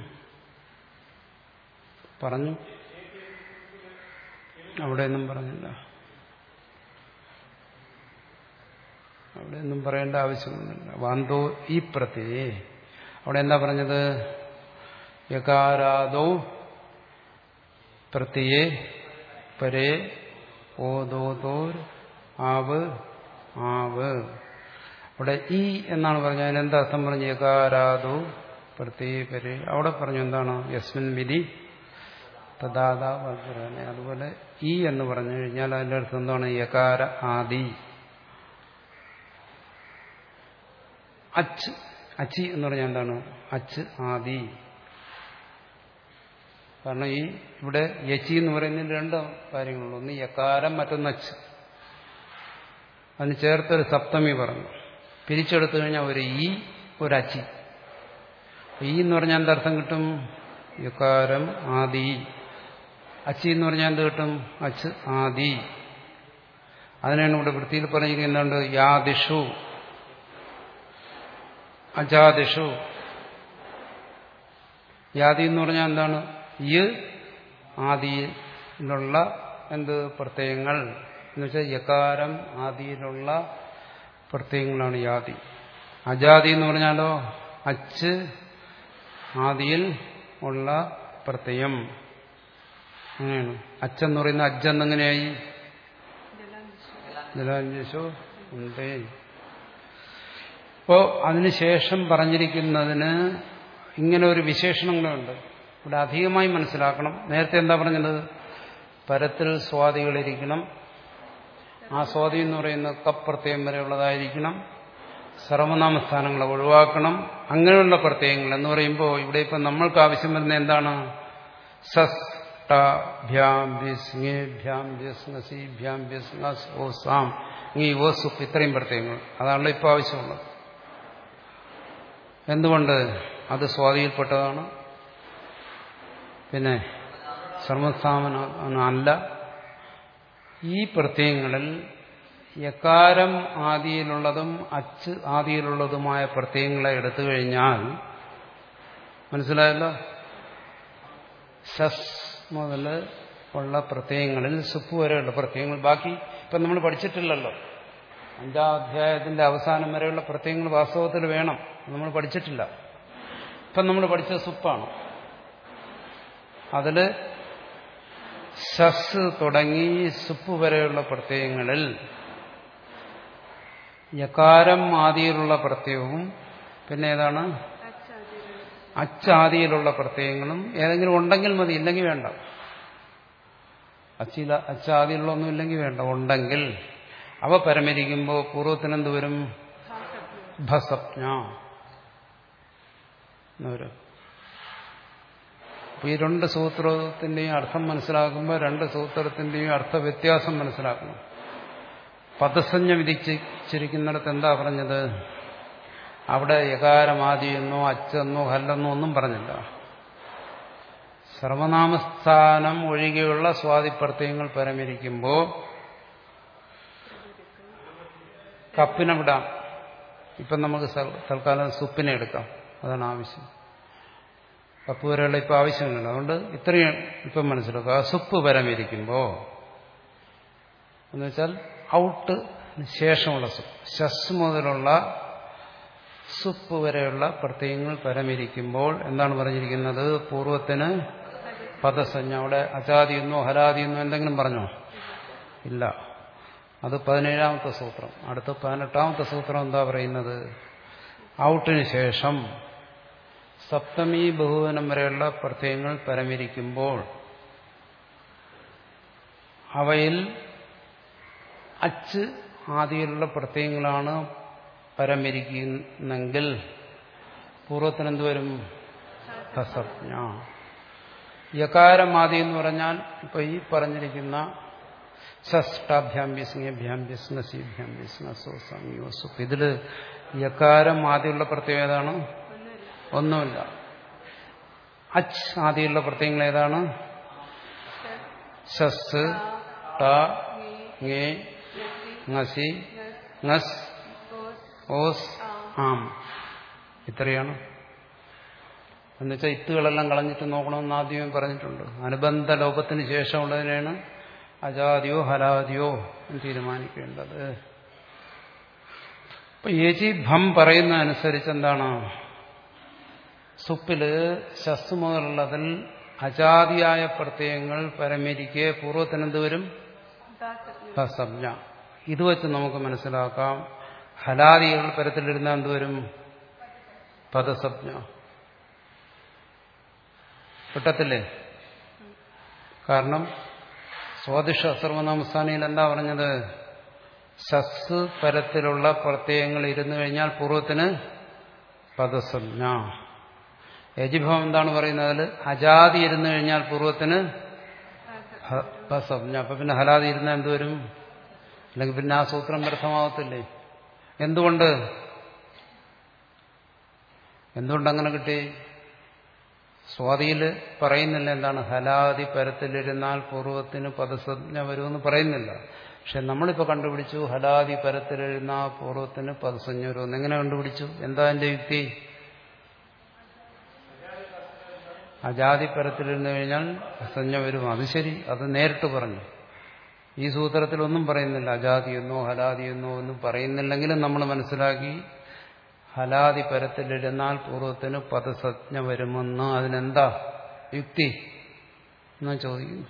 A: പറഞ്ഞു അവിടെയൊന്നും പറഞ്ഞില്ല അവിടെയൊന്നും പറയേണ്ട ആവശ്യമൊന്നുമില്ല വാന്തോ ഈ പ്രത്യേ അവിടെ എന്താ പറഞ്ഞത് യകാരാദോ പ്രത്യേ പരേ ഓതോതോർ ആവ് ആവ് അവിടെ ഈ എന്നാണ് പറഞ്ഞത് അതിനെന്താ അർത്ഥം പറഞ്ഞു യകാരാദോ പ്രത്യേ പരേ അവിടെ പറഞ്ഞു എന്താണ് യസ്മിൻ വിധി തദാത വർദ്ധന അതുപോലെ ഈ എന്ന് പറഞ്ഞു കഴിഞ്ഞാൽ അതിന്റെ അർത്ഥം എന്താണ് യകാര ആദി അച്ച് അച്ചി എന്ന് പറഞ്ഞാൽ എന്താണ് അച്ച് ആദി കാരണം ഈ ഇവിടെ യച്ചി എന്ന് പറയുന്നതിന് രണ്ട് കാര്യങ്ങളുള്ളൂ ഒന്ന് യകാരം മറ്റൊന്ന് അച്ച് അതിന് ചേർത്തൊരു സപ്തമി പറഞ്ഞു പിരിച്ചെടുത്തു കഴിഞ്ഞാൽ ഒരു ഈ ഒരു അച്ചി ഈ എന്ന് പറഞ്ഞാൽ എന്തർത്ഥം കിട്ടും യകാരം ആദി അച്ചി എന്ന് പറഞ്ഞാൽ എന്ത് കിട്ടും അച്ച് ആദി അതിനാണ് ഇവിടെ വൃത്തിയിൽ പറഞ്ഞിരിക്കുന്നുണ്ട് യാദിഷു അജാദിഷു യാതി എന്ന് പറഞ്ഞാൽ എന്താണ് ഈ ആദിയിലുള്ള എന്ത് പ്രത്യയങ്ങൾ എന്ന് വെച്ചാൽ യകാരം ആദിയിലുള്ള പ്രത്യയങ്ങളാണ് യാതി അജാതി എന്ന് പറഞ്ഞാലോ അച്ച് ആദിയിൽ ഉള്ള പ്രത്യയം അങ്ങനെയാണ് അച്ഛന്ന് പറയുന്ന അജ്ജെന്നെങ്ങനെയായി ജലാഞ്ജസോ ഉണ്ടേ അപ്പോ അതിനുശേഷം പറഞ്ഞിരിക്കുന്നതിന് ഇങ്ങനെ ഒരു വിശേഷണങ്ങളുണ്ട് ഇവിടെ അധികമായി മനസ്സിലാക്കണം നേരത്തെ എന്താ പറഞ്ഞത് പരത്തിൽ സ്വാദികളിരിക്കണം ആ സ്വാതി എന്ന് പറയുന്ന കപ്രത്യയം വരെയുള്ളതായിരിക്കണം സർവനാമസ്ഥാനങ്ങളെ ഒഴിവാക്കണം അങ്ങനെയുള്ള പ്രത്യയങ്ങൾ എന്ന് പറയുമ്പോൾ ഇവിടെ ഇപ്പം നമ്മൾക്ക് ആവശ്യം വരുന്ന എന്താണ് സസ് ട ഭ്യാം ബിസ് ങേ ഭ്യാം ബിസ് ങസി ഭ്യാം ബിസ് ങസ് ഓ സാം ഈ ഓ സുപ്പ് ഇത്രയും പ്രത്യയങ്ങൾ അതാണല്ലോ ഇപ്പോൾ ആവശ്യമുള്ളത് എന്തുകൊണ്ട് അത് സ്വാധീനപ്പെട്ടതാണ് പിന്നെ സർവസ്ഥാപന അല്ല ഈ പ്രത്യയങ്ങളിൽ യക്കാരം ആദിയിലുള്ളതും അച്ച് ആദിയിലുള്ളതുമായ പ്രത്യയങ്ങളെ എടുത്തു കഴിഞ്ഞാൽ മനസ്സിലായല്ലോ സസ് മുതൽ ഉള്ള പ്രത്യയങ്ങളിൽ സുപ്പ് വരെയുള്ള പ്രത്യയങ്ങൾ ബാക്കി ഇപ്പം നമ്മൾ പഠിച്ചിട്ടില്ലല്ലോ അഞ്ചാം അധ്യായത്തിന്റെ അവസാനം വരെയുള്ള പ്രത്യയങ്ങൾ വാസ്തവത്തിൽ വേണം നമ്മൾ പഠിച്ചിട്ടില്ല ഇപ്പം നമ്മൾ പഠിച്ചത് സുപ്പാണ് അതിൽ സസ് തുടങ്ങി സുപ്പ് വരെയുള്ള പ്രത്യയങ്ങളിൽ യകാരം ആദിയിലുള്ള പ്രത്യയവും പിന്നെ ഏതാണ് അച്ചാദിയിലുള്ള പ്രത്യയങ്ങളും ഏതെങ്കിലും ഉണ്ടെങ്കിൽ മതി ഇല്ലെങ്കിൽ വേണ്ട അച്ചില അച്ചാദിയിലുള്ളൊന്നും ഇല്ലെങ്കിൽ വേണ്ട ഉണ്ടെങ്കിൽ അവ പരമരിക്കുമ്പോൾ പൂർവ്വത്തിനെന്ത് വരും ഭസപ്ഞ എന്നവരും അപ്പൊ ഈ രണ്ട് സൂത്രത്തിന്റെയും അർത്ഥം മനസ്സിലാക്കുമ്പോൾ രണ്ട് സൂത്രത്തിന്റെയും അർത്ഥ വ്യത്യാസം മനസ്സിലാക്കണം പദസഞ്ജ വിധിച്ചിരിക്കുന്നിടത്ത് എന്താ പറഞ്ഞത് അവിടെ യകാരമാദിയെന്നോ അച്ചെന്നോ ഹല്ലെന്നോ ഒന്നും പറഞ്ഞില്ല സർവനാമസ്ഥാനം ഒഴികെയുള്ള സ്വാതിപ്രത്യയങ്ങൾ പരമിരിക്കുമ്പോൾ കപ്പിനെ വിടാം ഇപ്പം നമുക്ക് തൽക്കാലം സുപ്പിനെ എടുക്കാം അതാണ് ആവശ്യം കപ്പ് വരെയുള്ള ഇപ്പം ആവശ്യമില്ല അതുകൊണ്ട് ഇത്രയും ഇപ്പം മനസ്സിലാക്കുക സുപ്പ് പരമിരിക്കുമ്പോൾ എന്ന് വെച്ചാൽ ഔട്ട് ശേഷമുള്ള സുപ്പ് ശസ് മുതലുള്ള സുപ്പ് വരെയുള്ള പ്രത്യയങ്ങൾ പരമിരിക്കുമ്പോൾ എന്താണ് പറഞ്ഞിരിക്കുന്നത് പൂർവത്തിന് പദസഞ്ജ അവിടെ അജാതിയെന്നോ ഹരാതിയെന്നോ എന്തെങ്കിലും പറഞ്ഞോ ഇല്ല അത് പതിനേഴാമത്തെ സൂത്രം അടുത്ത പതിനെട്ടാമത്തെ സൂത്രം എന്താ പറയുന്നത് ഔട്ടിന് ശേഷം സപ്തമി ബഹുവനം വരെയുള്ള പ്രത്യയങ്ങൾ പരമിരിക്കുമ്പോൾ അവയിൽ അച്ച് ആദിയിലുള്ള പ്രത്യയങ്ങളാണ് പരമിരിക്കുന്നെങ്കിൽ പൂർവ്വത്തിന് എന്ത് വരും ഹസജ്ഞ യകാരമാതി എന്ന് പറഞ്ഞാൽ ഇപ്പൊ ഈ പറഞ്ഞിരിക്കുന്ന ഷഷ്ടാഭ്യാം വിസ്ങ്ങഭ്യാം വിസ്ങ്ങസിഭ്യാം വിസ്ങ്ങസോ സംയോസു ഇതില് യകാരം ആദ്യമുള്ള പ്രത്യേകം ഏതാണ് ഒന്നുമില്ല അച്ച് ആദ്യമുള്ള പ്രത്യയങ്ങൾ ഏതാണ് ഷസ് ട ngേ ngസി ngസ് ഓസ് ആം ഇത്രയാണ് എന്നുവെച്ചാൽ ഇത്തുകളെല്ലാം കളഞ്ഞിട്ട് നോക്കണമെന്ന് ആദ്യമേ പറഞ്ഞിട്ടുണ്ട് അനുബന്ധ ലോപത്തിന് ശേഷമുള്ളതിനാണ് അജാതിയോ ഹലാദിയോ എന്ന് തീരുമാനിക്കേണ്ടത് ഇപ്പൊ യജി ഭം പറയുന്ന അനുസരിച്ച് എന്താണ് സുപ്പില് ശസ്തു മുതലുള്ളതിൽ അജാതിയായ പ്രത്യയങ്ങൾ പരമരിക്കെ പൂർവ്വത്തിനെന്ത് വരും സംജ്ഞ ഇത് വെച്ച് നമുക്ക് മനസ്സിലാക്കാം ഹലാദികൾ പരത്തിലിരുന്ന എന്തുവരും പദസജ്ഞ കിട്ടത്തില്ലേ കാരണം സ്വാദിഷ സർവനാമസ്ഥാനിയിൽ എന്താ പറഞ്ഞത് ശസ് പരത്തിലുള്ള പ്രത്യയങ്ങൾ ഇരുന്നു കഴിഞ്ഞാൽ പൂർവ്വത്തിന് പദസജ്ഞ യജിഭവം എന്താണ് പറയുന്നത് അതിൽ അജാതി ഇരുന്നു കഴിഞ്ഞാൽ പൂർവ്വത്തിന് പസജ്ഞ അപ്പൊ പിന്നെ ഹലാതി ഇരുന്ന എന്തുവരും അല്ലെങ്കിൽ പിന്നെ ആ സൂത്രം വ്യർത്ഥമാവത്തില്ലേ എന്തുകൊണ്ട് എന്തുകൊണ്ടങ്ങനെ കിട്ടി സ്വാതിയിൽ പറയുന്നില്ല എന്താണ് ഹലാതി പരത്തിലിരുന്നാൽ പൂർവ്വത്തിന് പദസജ്ഞ വരുമെന്ന് പറയുന്നില്ല പക്ഷെ നമ്മളിപ്പോൾ കണ്ടുപിടിച്ചു ഹലാതി പരത്തിലിരുന്നാൽ പൂർവ്വത്തിന് പദസഞ്ജ വരുമെന്ന് എങ്ങനെ കണ്ടുപിടിച്ചു എന്താ എന്റെ യുക്തി അജാതി പരത്തിലിരുന്നു കഴിഞ്ഞാൽ സഞ്ജ വരും അത് ശരി അത് നേരിട്ട് പറഞ്ഞു ഈ സൂത്രത്തിലൊന്നും പറയുന്നില്ല അജാതിയെന്നോ ഹലാദിയെന്നോ ഒന്നും പറയുന്നില്ലെങ്കിലും നമ്മൾ മനസ്സിലാക്കി ഹലാദി പരത്തിലിരുന്നാൽ പൂർവ്വത്തിന് പദസജ്ഞ വരുമെന്ന് അതിനെന്താ യുക്തി എന്നാ ചോദിക്കുന്നു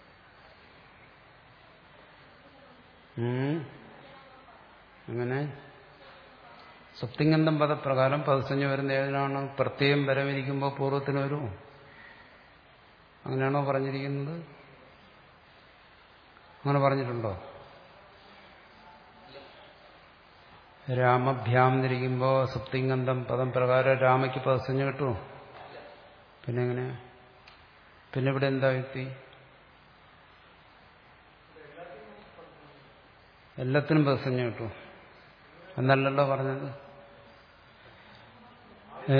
A: അങ്ങനെ സുപ്തിങ്കന്ധം പദപ്രകാരം പദസഞ്ജ വരുന്ന ഏതിനാണ് പ്രത്യേകം വരവിരിക്കുമ്പോൾ പൂർവ്വത്തിന് വരുമോ അങ്ങനെയാണോ പറഞ്ഞിരിക്കുന്നത് അങ്ങനെ പറഞ്ഞിട്ടുണ്ടോ രാമഭ്യാം എന്നിരിക്കുമ്പോൾ സുപ്തിങ്കന്ധം പദം പ്രകാരം രാമയ്ക്ക് പദസഞ്ജ കിട്ടുമോ പിന്നെ എങ്ങനെ പിന്നെ ഇവിടെ എന്താ യുക്തി എല്ലാത്തിനും പദസഞ്ജ കിട്ടുമോ എന്നല്ലല്ലോ പറഞ്ഞത് ഏ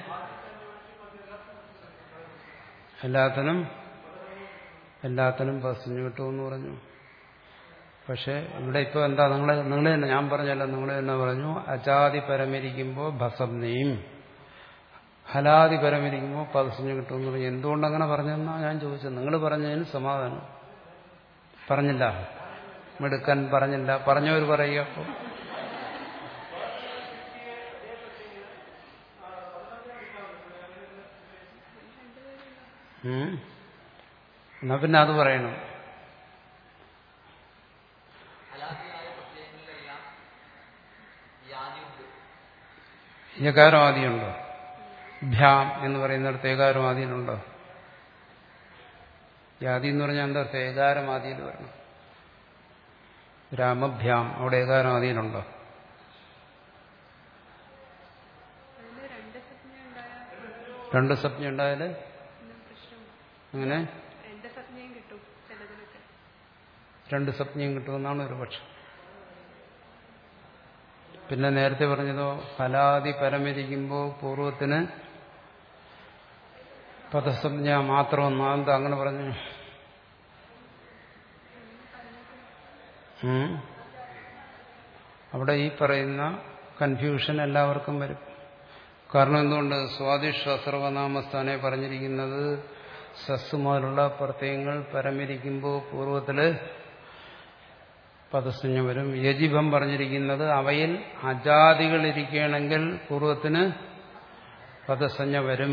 A: എല്ലാത്തിനും എല്ലാത്തിനും പദസഞ്ജ കിട്ടുമെന്ന് പറഞ്ഞു പക്ഷെ ഇവിടെ ഇപ്പോൾ എന്താ നിങ്ങൾ നിങ്ങൾ തന്നെ ഞാൻ പറഞ്ഞല്ലോ നിങ്ങൾ തന്നെ പറഞ്ഞു അജാതി പരമിരിക്കുമ്പോൾ ഭസംനെയും ഹലാതി പരമിരിക്കുമ്പോൾ പദസഞ്ജ കിട്ടുമെന്ന് പറഞ്ഞു എന്തുകൊണ്ടങ്ങനെ പറഞ്ഞെന്നാ ഞാൻ ചോദിച്ചത് നിങ്ങൾ പറഞ്ഞതിന് സമാധാനം പറഞ്ഞില്ല മിടുക്കൻ പറഞ്ഞില്ല പറഞ്ഞവർ പറയുക അപ്പോൾ എന്നാ പിന്നെ അത് പറയണം യകാരം ആദിയുണ്ടോ ഭ്യാം എന്ന് പറയുന്നിടത്ത് ഏകാരം ആദിയിലുണ്ടോ യാതി എന്ന് പറഞ്ഞാൽ എന്താ അർത്ഥം ഏകാരം ആദിയിൽ വരണം രാമഭ്യാം അവിടെ ഏകാരം ആദിയിലുണ്ടോ രണ്ട് സ്വപ്നം ഉണ്ടായാല് അങ്ങനെ രണ്ട് സ്വപ്നം കിട്ടുമെന്നാണ് ഒരു പക്ഷം പിന്നെ നേരത്തെ പറഞ്ഞതോ ഫലാദി പരമിരിക്കുമ്പോൾ പൂർവത്തിന് പദസംജ്ഞ മാത്രം എന്താ അങ്ങനെ പറഞ്ഞു അവിടെ ഈ പറയുന്ന കൺഫ്യൂഷൻ എല്ലാവർക്കും വരും കാരണം എന്തുകൊണ്ട് സ്വാദിഷ സർവനാമസ്ഥാനെ പറഞ്ഞിരിക്കുന്നത് സസ് മുതലുള്ള പ്രത്യയങ്ങൾ പരമിരിക്കുമ്പോൾ പൂർവ്വത്തില് പദസഞ്ജ വരും യജിഭം പറഞ്ഞിരിക്കുന്നത് അവയിൽ അജാതികൾ ഇരിക്കുകയാണെങ്കിൽ പൂർവ്വത്തിന് പദസഞ്ജ വരും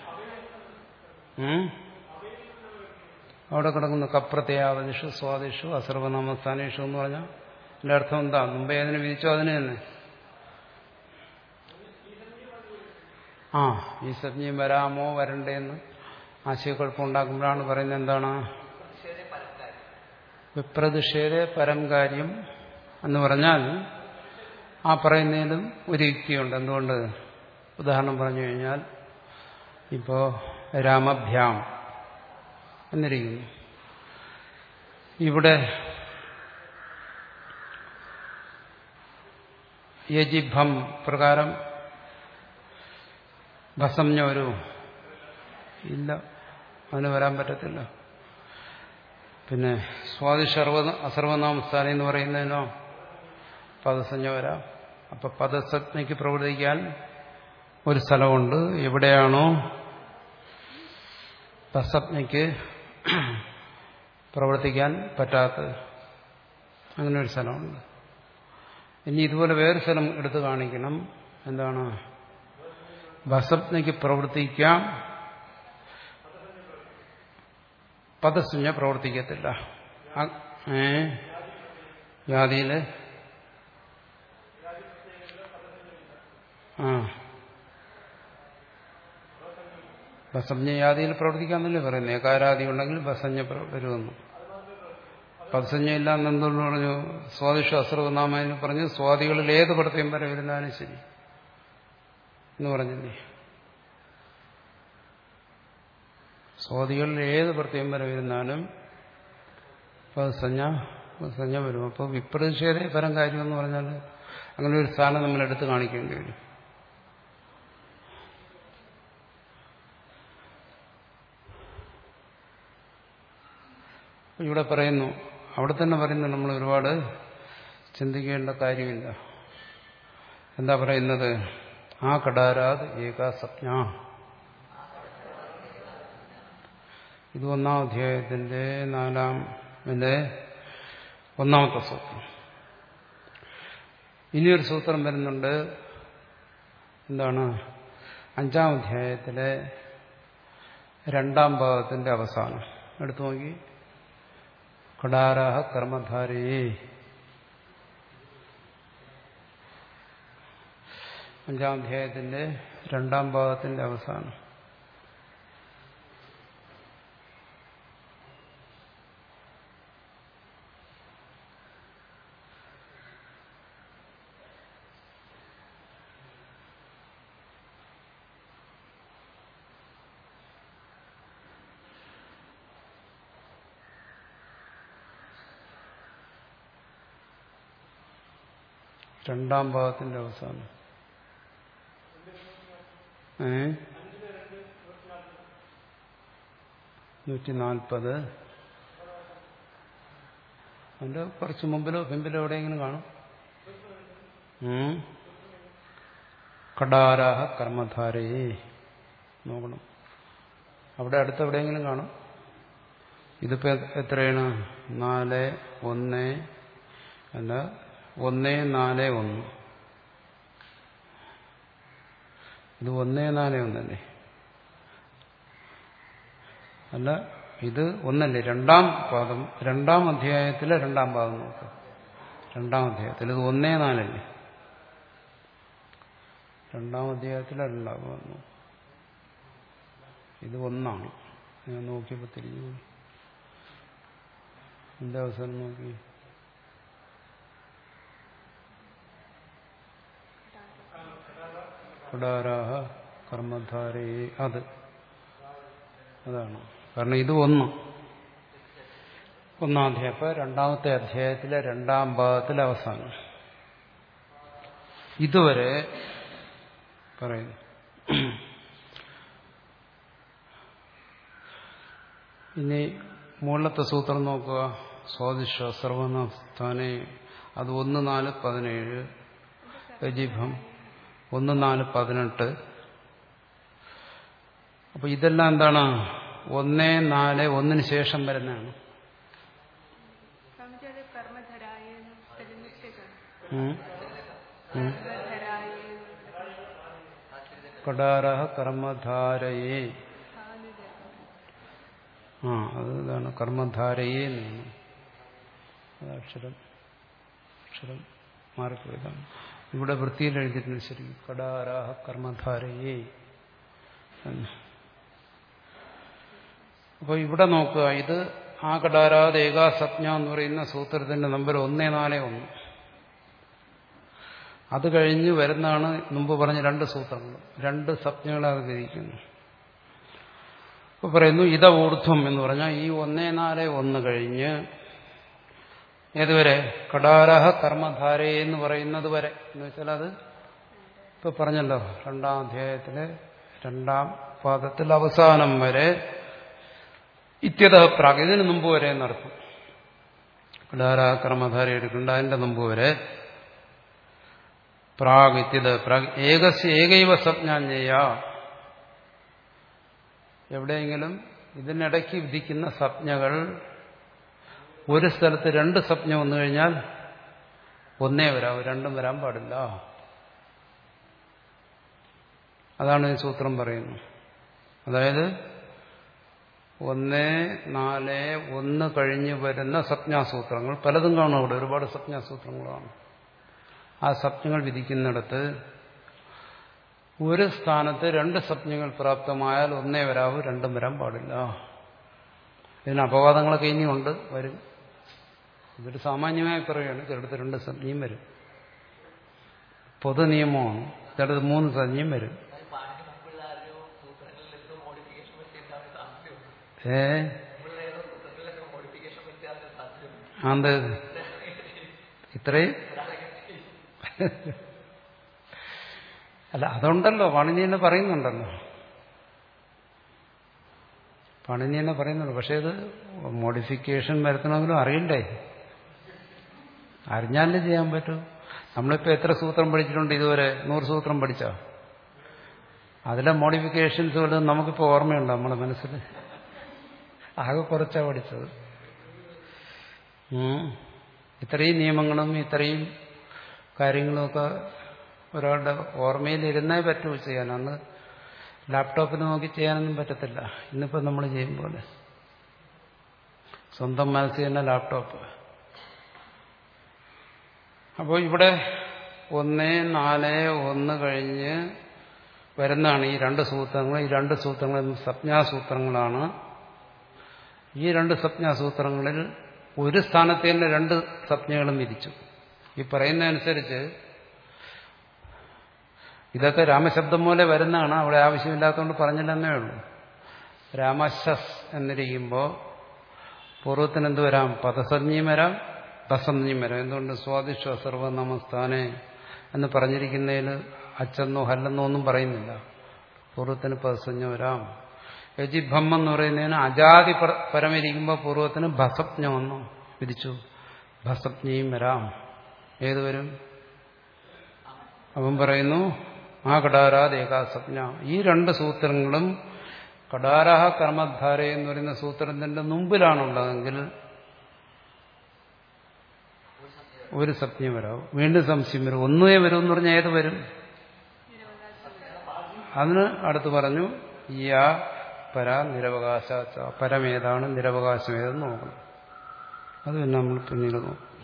A: അവിടെ കിടക്കുന്ന കപ്രത്യാവതിഷു സ്വാദിഷു അസർവനാമസ്ഥാനേഷു എന്ന് പറഞ്ഞാൽ എൻ്റെ അർത്ഥം എന്താ മുമ്പേ അതിനെ വിധിച്ചോ അതിന് തന്നെ ആ ഈ സജ്ഞയും വരാമോ വരണ്ടേന്ന് ആശയക്കുഴപ്പമുണ്ടാക്കുമ്പോഴാണ് പറയുന്നത് എന്താണ് വിപ്രതിഷേധ പരം കാര്യം എന്ന് പറഞ്ഞാൽ ആ പറയുന്നതിലും ഒരു യുക്തിയുണ്ട് എന്തുകൊണ്ട് ഉദാഹരണം പറഞ്ഞു കഴിഞ്ഞാൽ ഇപ്പോ രാമഭ്യാം എന്നിരിക്കുന്നു ഇവിടെ യജിഭം പ്രകാരം ഭസംഞ്ഞ ഒരു ഇല്ല അതിന് വരാൻ പറ്റത്തില്ല പിന്നെ സ്വാതി സർവ അസർവനാമസ്ഥാനം എന്ന് പറയുന്നതിനോ പദസഞ്ജ വരാം അപ്പൊ പദസജ്ഞയ്ക്ക് പ്രവർത്തിക്കാൻ ഒരു സ്ഥലമുണ്ട് എവിടെയാണോ തസജ്ഞയ്ക്ക് പ്രവർത്തിക്കാൻ പറ്റാത്തത് അങ്ങനെ ഒരു സ്ഥലമുണ്ട് ഇനി ഇതുപോലെ വേറെ സ്ഥലം എടുത്തു കാണിക്കണം എന്താണ് ഭസജ്ഞയ്ക്ക് പ്രവർത്തിക്കാം പദസഞ്ജ പ്രവർത്തിക്കത്തില്ല ഏ ജാതിയില് ആ ബസഞ്ജ യാതിയിൽ പ്രവർത്തിക്കാന്നല്ലേ പറയുന്നത് ഏകാരാദി ഉണ്ടെങ്കിൽ ബസഞ്ജ വരുമെന്ന് പദസഞ്ജ ഇല്ല എന്നെന്തുകൊണ്ട് പറഞ്ഞു സ്വാദിഷ അസ്രവനാമ എന്ന് പറഞ്ഞു സ്വാദികളിൽ ഏത് പടത്തെയും വരെ വരുന്നാലും ശരി എന്ന് പറഞ്ഞില്ലേ സ്വാദികളിൽ ഏത് പ്രത്യേകം വരെ വരുന്നാലും പദസഞ്ജ പദസഞ്ജ വരും അപ്പോൾ വിപ്രതിഷേധ പരം കാര്യം എന്ന് പറഞ്ഞാൽ അങ്ങനെ ഒരു സ്ഥാനം നമ്മൾ എടുത്ത് കാണിക്കേണ്ടി വരും ഇവിടെ പറയുന്നു അവിടെ തന്നെ പറയുന്നു നമ്മൾ ഒരുപാട് ചിന്തിക്കേണ്ട കാര്യമില്ല എന്താ പറയുന്നത് ആ കടാരാത് ഏകാ സപ്ന ഇത് ഒന്നാം അധ്യായത്തിന്റെ നാലാമിന്റെ ഒന്നാമത്തെ സൂത്രം ഇനിയൊരു സൂത്രം വരുന്നുണ്ട് എന്താണ് അഞ്ചാം അധ്യായത്തിലെ രണ്ടാം ഭാഗത്തിന്റെ അവസാനം എടുത്തു നോക്കി കടാരാഹ കർമ്മധാരയെ അഞ്ചാം അധ്യായത്തിന്റെ രണ്ടാം ഭാഗത്തിന്റെ അവസാനം രണ്ടാം ഭാഗത്തിന്റെ അവസാനം ഏ നൂറ്റി നാൽപ്പത് അതിന്റെ കുറച്ച് മുമ്പിലോ പിമ്പിലോ എവിടെയെങ്കിലും കാണും ഉം. കടാരാഹ കർമ്മധാരയെ നോക്കണം അവിടെ അടുത്ത് എവിടെയെങ്കിലും കാണും ഇതിപ്പോ എത്രയാണ് നാല് ഒന്ന് അല്ല ഒന്ന് നാല് ഒന്ന് ഇത് ഒന്നേ നാല് ഒന്നല്ലേ അല്ല ഇത് ഒന്നല്ലേ രണ്ടാം പാദം രണ്ടാം അധ്യായത്തിലെ രണ്ടാം പാദം നോക്കാം രണ്ടാം അധ്യായത്തിൽ ഇത് ഒന്നേ നാലല്ലേ രണ്ടാം അധ്യായത്തിലെ രണ്ടാം പാദം നോക്കാം ഇത് ഒന്നാണ് ഞാൻ നോക്കിയപ്പോൾ തിരിഞ്ഞു പോയി എന്റെ അവസരം നോക്കി കടാരാഹ കർമ്മധാരയെ അത് അതാണ് കാരണം ഇത് ഒന്ന് ഒന്നാം അധ്യായം അപ്പൊ രണ്ടാമത്തെ അധ്യായത്തിലെ രണ്ടാം ഭാഗത്തിലെ അവസാനം ഇതുവരെ പറയുന്നു ഇനി മുകളിലത്തെ സൂത്രം നോക്കുക സ്വാദിഷ സർവനാസ്ഥാനെ അത് ഒന്ന് നാല് പതിനേഴ് രജിഭം ഒന്ന് നാല് പതിനെട്ട് അപ്പൊ ഇതെല്ലാം എന്താണ് ഒന്ന് നാല് ഒന്നിന് ശേഷം വരുന്നതാണ്
B: സ്വാമിജിയുടെ കർമ്മധരായ തെളിഞ്ഞിട്ടേക്കാണ്
A: ഉം. ഉം.
B: കർമ്മധരായ
A: കടാരഹ കർമ്മധാരയെ
B: ഹാലിത
A: ആ അത് ഇതാണ് കർമ്മധാരയെ എന്നാണ് അത് അക്ഷരം അക്ഷരം മാറിപ്പോയതാണ് ഇവിടെ വൃത്തിയിൽ എഴുതിയിട്ടുണ്ട് ശരി കടാരാഹ കർമ്മധാരയെ എന്ന് അപ്പോൾ ഇവിടെ നോക്കുക ഇത് ആ കടാരാത് ഏകാസജ്ഞ എന്ന് പറയുന്ന സൂത്രത്തിന്റെ നമ്പർ ഒന്നേ നാല് ഒന്ന് അത് കഴിഞ്ഞ് വരുന്നതാണ് മുമ്പ് പറഞ്ഞ രണ്ട് സൂത്രങ്ങൾ രണ്ട് സ്വപ്നങ്ങളെ അത് വിധിക്കുന്നു ഇപ്പൊ പറയുന്നു ഇത ഊർധ്വം എന്ന് പറഞ്ഞാൽ ഈ ഒന്നേ നാല് ഒന്ന് കഴിഞ്ഞ് ഏതുവരെ കടാരഹ കർമ്മധാരേ എന്ന് പറയുന്നത് വരെ എന്ന് വെച്ചാൽ അത് ഇപ്പൊ പറഞ്ഞല്ലോ രണ്ടാം അധ്യായത്തിലെ രണ്ടാം പാദത്തിൽ അവസാനം വരെ ഇത്യത പ്രാഗ് ഇതിന് മുമ്പ് വരെ എന്നർത്ഥം കടാരഹ കർമ്മധാര എടുക്കേണ്ട അതിന്റെ മുമ്പ് വരെ പ്രാഗ് ഇത്യത പ്രാഗ് ഏകസ്യ ഏകൈവ സ്വപ്നാഞ്ജയ എവിടെയെങ്കിലും ഇതിനിടയ്ക്ക് വിധിക്കുന്ന സ്വപ്നകൾ ഒരു സ്ഥലത്ത് രണ്ട് സ്വപ്നം വന്നു കഴിഞ്ഞാൽ ഒന്നേ വരാവൂ രണ്ടും വരാൻ പാടില്ല അതാണ് ഈ സൂത്രം പറയുന്നത് അതായത് ഒന്ന് നാല് ഒന്ന് കഴിഞ്ഞ് വരുന്ന സ്വപ്നാസൂത്രങ്ങൾ പലതും കാണും അവിടെ ഒരുപാട് സ്വപ്നാസൂത്രങ്ങളാണ് ആ സ്വപ്നങ്ങൾ വിധിക്കുന്നിടത്ത് ഒരു സ്ഥാനത്ത് രണ്ട് സ്വപ്നങ്ങൾ പ്രാപ്തമായാൽ ഒന്നേ വരാവൂ രണ്ടും വരാൻ പാടില്ല ഇതിന് അപവാദങ്ങളൊക്കെ ഇനിയുണ്ട് വരും ഇതൊരു സാമാന്യമായി പറയുകയാണ് ചിലടത്ത് രണ്ട് സംജ്ഞയും വരും പൊതു നിയമമാണ് ചിലത് മൂന്ന് സംജ്ഞയും വരും ഏ അത് ഇത്രയും അല്ല അതുണ്ടല്ലോ പണിനി തന്നെ പറയുന്നുണ്ടല്ലോ പണിനി തന്നെ പറയുന്നുണ്ട് പക്ഷെ ഇത് മോഡിഫിക്കേഷൻ വരുത്തണമെങ്കിലും അറിയണ്ടേ അറിഞ്ഞാലേ ചെയ്യാൻ പറ്റൂ നമ്മളിപ്പോൾ എത്ര സൂത്രം പഠിച്ചിട്ടുണ്ട് ഇതുവരെ നൂറ് സൂത്രം പഠിച്ചോ അതിലെ മോഡിഫിക്കേഷൻസ് വല്ലതും നമുക്കിപ്പോൾ ഓർമ്മയുണ്ടോ നമ്മുടെ മനസ്സിൽ ആകെ കുറച്ചാ പഠിച്ചത് ഉം. ഇത്രയും നിയമങ്ങളും ഇത്രയും കാര്യങ്ങളുമൊക്കെ ഒരാളുടെ ഓർമ്മയിൽ ഇരുന്നേ പറ്റൂ ചെയ്യാൻ അന്ന് ലാപ്ടോപ്പിൽ നോക്കി ചെയ്യാനൊന്നും പറ്റത്തില്ല ഇന്നിപ്പോൾ നമ്മൾ ചെയ്യും പോലെ സ്വന്തം മനസ്സിൽ തന്നെ ലാപ്ടോപ്പ് അപ്പോൾ ഇവിടെ ഒന്ന് നാല് ഒന്ന് കഴിഞ്ഞ് വരുന്നതാണ് ഈ രണ്ട് സൂത്രങ്ങൾ ഈ രണ്ട് സൂത്രങ്ങൾ സ്വപ്നാസൂത്രങ്ങളാണ് ഈ രണ്ട് സ്വപ്നാസൂത്രങ്ങളിൽ ഒരു സ്ഥാനത്ത് തന്നെ രണ്ട് സ്വപ്നങ്ങളും വിധിച്ചു ഈ പറയുന്നതനുസരിച്ച് ഇതൊക്കെ രാമശബ്ദം പോലെ വരുന്നതാണ് അവിടെ ആവശ്യമില്ലാത്തതുകൊണ്ട് പറഞ്ഞില്ലെന്നേ ഉള്ളൂ രാമശസ് എന്നിരിക്കുമ്പോൾ പൂർവ്വത്തിന് എന്ത് വരാം പദസഞ്ജയും വരാം ബസഞ്ജയും വരാം എന്തുകൊണ്ട് സ്വാദിഷ്ട സർവനാമസ്ഥാനെ എന്ന് പറഞ്ഞിരിക്കുന്നതിൽ അച്ചെന്നോ ഹല്ലെന്നോ ഒന്നും പറയുന്നില്ല പൂർവ്വത്തിന് പദസഞ്ജ വരാം യജിഭം എന്ന് പറയുന്നതിന് അജാതി പര- പരമിരിക്കുമ്പോൾ പൂർവ്വത്തിന് ഭസജ്ഞമെന്നോ വിധിച്ചു ഭസജ്ഞയും വരാം ഏത് വരും അവൻ പറയുന്നു ആ കടാരാത് ഏകാസപ്ന ഈ രണ്ട് സൂത്രങ്ങളും കടാരാഹ കർമ്മധാര എന്ന് പറയുന്ന സൂത്രത്തിന്റെ മുമ്പിലാണുള്ളതെങ്കിൽ ഒരു സപ്നം വരാവും വീണ്ടും സംശയം വരും ഒന്നേ വരും എന്ന് പറഞ്ഞാൽ ഏത് വരും അതിന് അടുത്ത് പറഞ്ഞു യാ പര നിരവകാശ പരമേതാണ് നിരവകാശം ഏതെന്ന് നോക്കണം അത് പിന്നെ നമ്മൾ പിന്നീട് നോക്കും